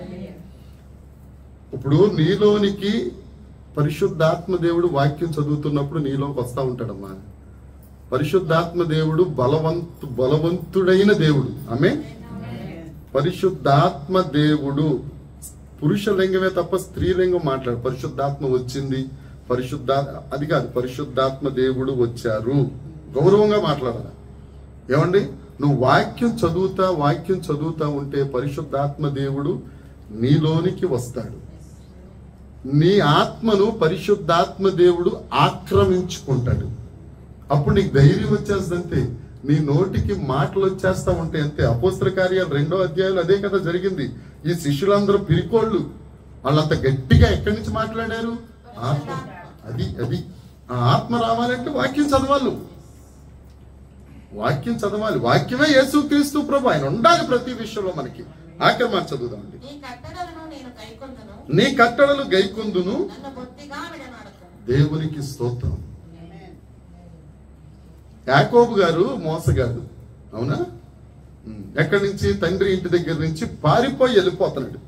ఇప్పుడు నీలోనికి పరిశుద్ధాత్మ దేవుడు వాక్యం చదువుతున్నప్పుడు నీలోకి వస్తా ఉంటాడమ్మా పరిశుద్ధాత్మ దేవుడు బలవంతు బలవంతుడైన దేవుడు ఆమె పరిశుద్ధాత్మ దేవుడు పురుష లింగమే తప్ప స్త్రీలింగం మాట్లాడు పరిశుద్ధాత్మ వచ్చింది పరిశుద్ధ అది కాదు పరిశుద్ధాత్మ దేవుడు వచ్చారు గౌరవంగా మాట్లాడాలి ఏమండి నువ్వు వాక్యం చదువుతా వాక్యం చదువుతా ఉంటే పరిశుద్ధాత్మ దేవుడు నీలోనికి వస్తాడు నీ ఆత్మను పరిశుద్ధాత్మ దేవుడు ఆక్రమించుకుంటాడు అప్పుడు నీకు ధైర్యం వచ్చేస్తుందంతే నీ నోటికి మాటలు వచ్చేస్తా ఉంటే అంతే అపోస్త్ర కార్యాలు రెండో అధ్యాయులు అదే కదా జరిగింది ఈ శిష్యులందరూ పిరికోళ్ళు వాళ్ళంత గట్టిగా ఎక్కడి నుంచి మాట్లాడారు ఆత్మ అది అది ఆ ఆత్మ రావాలంటే వాక్యం చదవాలి నువ్వు. వాక్యం చదవాలి వాక్యమే యేసుక్రీస్తు ప్రభు ఆయన ఉండాలి ప్రతి విషయంలో మనకి ఆఖరి మాట చదువుదామండి నీ కట్టడలను నేను కైకొందును నీ కట్టడలు గైకొందును నన్ను బొత్తిగా విడనాడతాను దేవునికి స్తోత్రం యాకోబు గారు మోసగాడు అవునా ఉమ్, ఎక్కడి నుంచి తండ్రి ఇంటి దగ్గర నుంచి పారిపోయి వెళ్ళిపోతున్నాడు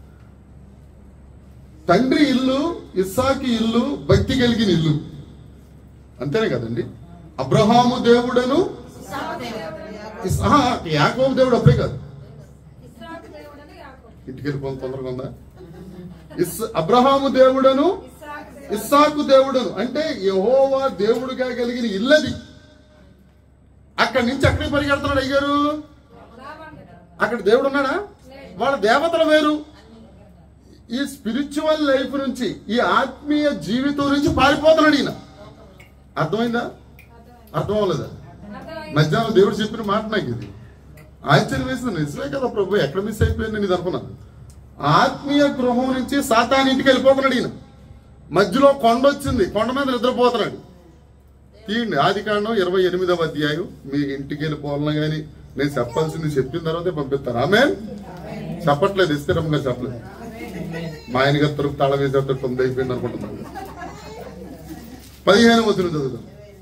తండ్రి ఇల్లు ఇస్సాకి ఇల్లు భక్తి కలిగిన ఇల్లు అంతేనే కదండి అబ్రహాము దేవుడను ఇస్- ఆహా, యాకోబు దేవుడు అప్పుడే కాదు ఇస్సాకు దేవుడని యాకోబు. ఇంటికి వెళ్ళిపోయిన తొందరగా ఉందా ఇస్ అబ్రహాము దేవుడను ఇస్సాకు దేవుడు. ఇస్సాకు దేవుడును అంటే యహోవా దేవుడుగా కలిగిన ఇల్లది అక్కడి నుంచి అక్కడికి పరిగెడుతున్నాడు అయ్యారు రావండి. అక్కడ దేవుడు ఉన్నాడా వాళ్ళ దేవతలు వేరు ఈ స్పిరిచువల్ లైఫ్ నుంచి ఈ ఆత్మీయ జీవితం నుంచి పారిపోతున్నాడు ఈయన అర్థమైందా అర్థం అవ్వలేదా అర్థమైంది. మధ్యాహ్నం దేవుడు చెప్పిన మాట నాకు ఇది ఆశ్చర్యం వేసింది నిజమే కదా ప్రభు ఎక్కడ మిస్ అయిపోయాను నేను ఇది అనుకున్నాను ఆత్మీయ గృహం నుంచి సాతాన్ ఇంటికి వెళ్ళిపోతున్నాడు ఈయన మధ్యలో కొండ వచ్చింది కొండ మీద నిద్రపోతున్నాడు తీయండి ఆది కాండం ఇరవై ఎనిమిదవ అధ్యాయం మీ ఇంటికి వెళ్ళిపోవాలన్నా కానీ నేను చెప్పాల్సింది చెప్పిన తర్వాతే పంపిస్తాను ఆమె చెప్పట్లేదు ఇస్తారమ్మగా చెప్పలేదు మా ఆయన గారు తరపు తాళం వేసేటట్టు తొమ్మిది అయిపోయింది అనుకుంటున్నాను పదిహేను వదిలి చదువుతాం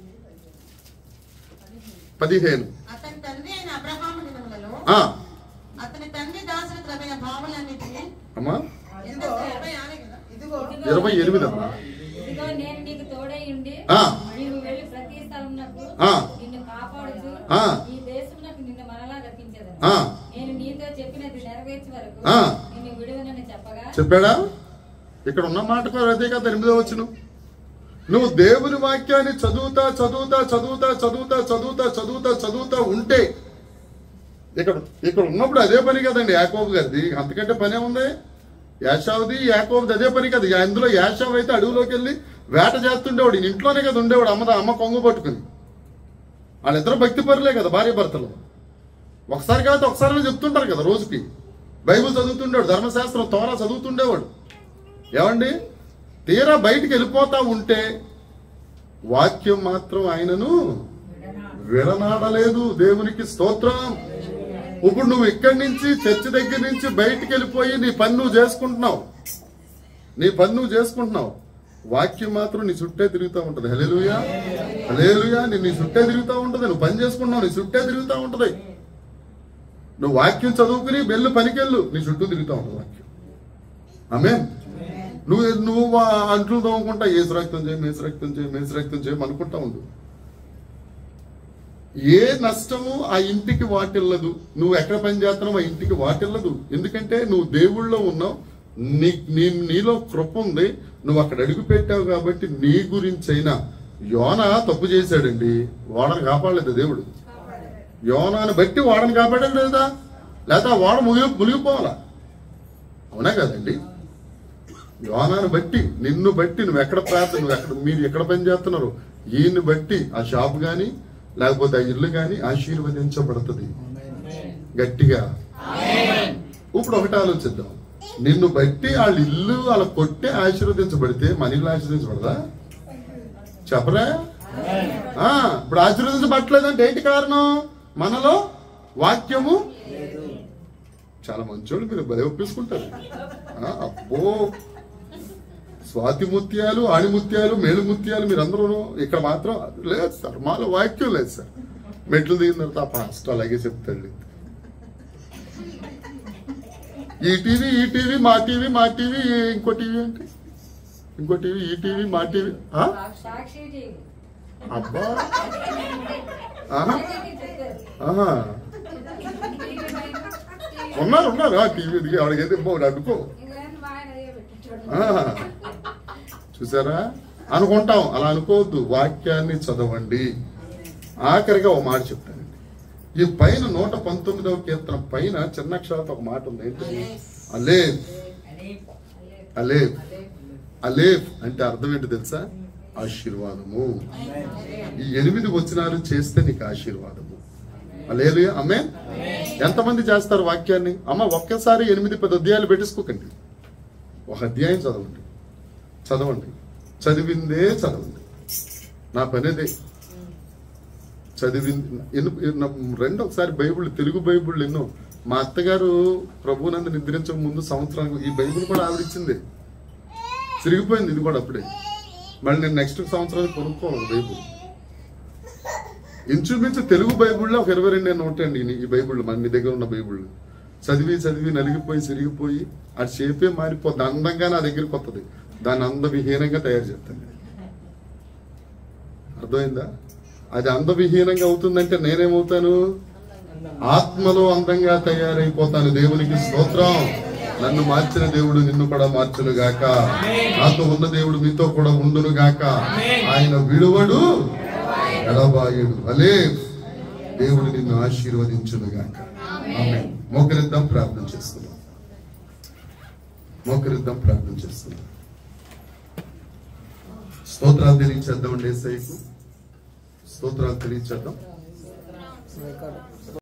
పదిహేను అతని తండ్రి అయిన అబ్రహాము దినములలో ఆ, అతని తండ్రి దాసులు త్రమైన భావములన్నిటినీ అమ్మా ఎంతో ఇరవై ఆరే కదా? ఇదిగో ఇరవై ఎనిమిది అమ్మా ఇదిగో నేను నీకు తోడై ఉండి ఆ. నీవు వెళ్ళి ప్రతి స్థలమునకు ఆ. నిన్ను కాపాడుచు ఆ. ఈ దేశమునకు నిన్ను మరలా రప్పించేదను ఆ. నేను నీతో చెప్పినది నెరవేర్చే వరకు ఆ. నిన్ను విడువనని చెప్పగా చెప్పాడా ఇక్కడ ఉన్న మాట కూడా అదే కదా ఎనిమిదో వచ్చును నువ్వు దేవుని వాక్యాన్ని చదువుతా చదువుతా చదువుతా చదువుతా చదువుతా చదువుతా చదువుతా ఉంటే ఇక్కడ ఇక్కడ ఉన్నప్పుడు అదే పని కదండి యాకోబు గారిది అంతకంటే పనే ఉంది యాషావుది యాకోబుది అదే పని కదా అందులో యాషావు అయితే అడవిలోకి వెళ్ళి వేట చేస్తుండేవాడు ఈయన ఇంట్లోనే కదా ఉండేవాడు అమ్మద అమ్మ కొంగు పట్టుకుని వాళ్ళిద్దరు భక్తి పరులే కదా భార్య భర్తలు ఒకసారి కాబట్టి ఒకసారి చెప్తుంటారు కదా రోజుకి బైబిల్ చదువుతుండేవాడు ధర్మశాస్త్రం తోరా చదువుతుండేవాడు ఏమండి తీరా బయటికి వెళ్ళిపోతా ఉంటే వాక్యం మాత్రం ఆయనను విడనాడలేదు దేవునికి స్తోత్రం ఇప్పుడు నువ్వు ఇక్కడి నుంచి చర్చి దగ్గర నుంచి బయటికి వెళ్ళిపోయి నీ పని నువ్వు చేసుకుంటున్నావు నీ పని నువ్వు చేసుకుంటున్నావు వాక్యం మాత్రం నీ చుట్టే తిరుగుతూ ఉంటది హలేలుయా హలేలుయా నీ నీ చుట్టే తిరుగుతూ ఉంటది నువ్వు పని చేసుకుంటున్నావు నీ చుట్టే తిరుగుతూ ఉంటది నువ్వు వాక్యం చదువుకుని బెల్లు పనికెళ్ళు నీ చుట్టూ తిరుగుతూ ఉంటది వాక్యం ఆమె నువ్వు నువ్వు ఆ అంట్లు తోముకుంటా ఏసు రక్తం చేయి మేసు రక్తం చేయి మేసు రక్తం చేయం అనుకుంటా ఉండు ఏ నష్టము ఆ ఇంటికి వాటిల్లదు నువ్వు ఎక్కడ పని చేస్తున్నావు ఆ ఇంటికి వాటిల్లదు ఎందుకంటే నువ్వు దేవుళ్ళో ఉన్నావు నీ నీ నీలో కృప ఉంది నువ్వు అక్కడ అడుగు పెట్టావు కాబట్టి నీ గురించైనా యోన తప్పు చేశాడండి వాడని కాపాడలేదు దేవుడు యోనాను బట్టి వాడని కాపాడాడు లేదా లేదా వాడ ముగి మునిగిపోవాలా అవునా కదండి యోనాను బట్టి నిన్ను బట్టి నువ్వు ఎక్కడ ప్రార్థన నువ్వు ఎక్కడ మీరు ఎక్కడ పని చేస్తున్నారు ఈయన్ని బట్టి ఆ షాప్ గాని లేకపోతే ఆ ఇల్లు గాని ఆశీర్వదించబడుతుంది గట్టిగా ఇప్పుడు ఒకటి ఆలోచిద్దాం నిన్ను బట్టి వాళ్ళ ఇల్లు వాళ్ళ కొట్టే ఆశీర్వదించబడితే మన ఇల్లు ఆశీర్వదించబడదా చెప్పరా ఆ, ఇప్పుడు ఆశీర్వదించబట్టలేదంటే ఏంటి కారణం మనలో వాక్యము చాలా మంచోళ్ళు మీరు భలే ఒప్పేసుకుంటారు ఆ, అబ్బో స్వాతి ముత్యాలు ఆణిముత్యాలు మేలు ముత్యాలు మీరందరూ ఇక్కడ మాత్రం లేదు సార్ మాలో వాక్యం లేదు సార్ మెట్లు దిగిన తర్వాత ఆ పాస్ట్ అలాగే చెప్తాడు ఈ టీవీ ఈ టీవీ మా టీవీ మా టీవీ ఇంకో టీవీ ఏంటి ఇంకో టీవీ ఈ టీవీ మా టీవీ ఆ? సాక్షి టీవీ అబ్బా ఆహా చెప్పారు ఆహా ఉన్నారు ఉన్నారు ఆ టీవీ దిగి ఆవిడకైతే పోడు అడ్డుకో ఇంకేం మా ఆయన అదే పెట్టించాడు. ఆ. చూసారా అనుకుంటాం అలా అనుకోవద్దు వాక్యాన్ని చదవండి ఆఖరిగా ఒక మాట చెప్తానండి ఈ పైన నూట పంతొమ్మిదవ కీర్తన పైన చిన్న అక్షరాలతో ఒక మాట ఉంది ఏంటి అలేఫ్ అలేఫ్ అలేఫ్ అంటే అర్థం ఏంటి తెలుసా ఆశీర్వాదము ఈ ఎనిమిది వచనాలు చేస్తే నీకు ఆశీర్వాదము లేదు అమ్మే ఎంతమంది చేస్తారు వాక్యాన్ని అమ్మ ఒక్కసారి ఎనిమిది పది అధ్యాయాలు పెట్టేసుకోకండి ఒక అధ్యాయం చదవండి చదవండి చదివిందే చదవండి నా పని అదే చదివింది ఎన్ని- ఎన్ని- రెండు ఒకసారి బైబిల్ తెలుగు బైబిల్ ఎన్నో మా అత్తగారు ప్రభునందు నిద్రించక ముందు సంవత్సరానికి ఈ బైబిల్ కూడా ఆవిడ ఇచ్చింది తిరిగిపోయింది ఇది కూడా అప్పుడే మళ్ళీ నేను నెక్స్ట్ సంవత్సరానికి కొనుక్కోవాలి బైబిల్ ఇంచుమించు తెలుగు బైబిల్లో ఒక ఇరవై రెండు నోట్ అండి ఈ- ఈ బైబిల్ మన మీ దగ్గర ఉన్న బైబిల్ చదివి చదివి నలిగిపోయి సిరిగిపోయి ఆ షేపే మారిపోద్ది అందంగా నా దగ్గరికి వస్తుంది దాన్ని అందవిహీనంగా తయారు చేస్తాను అర్థమైందా అది అందవిహీనంగా అవుతుందంటే నేనేమవుతాను ఆత్మలో అందంగా తయారైపోతాను దేవునికి స్తోత్రం నన్ను మార్చిన దేవుడు నిన్ను కూడా మార్చును గాక నాతో ఉన్న దేవుడు మీతో కూడా ఉండును గాక ఆయన విడువడు ఎడబాయుడు అలే దేవుడు నిన్ను ఆశీర్వదించును గాక ఆమేన్. మోకరిద్దాం ప్రార్థన చేస్తున్నాం మోకరిద్దాం ప్రార్థన చేస్తున్నాం స్తోత్రాలు తెలియచేద్దాం అండి ఏసైకు స్తోత్రాలు తెలియచేద్దాం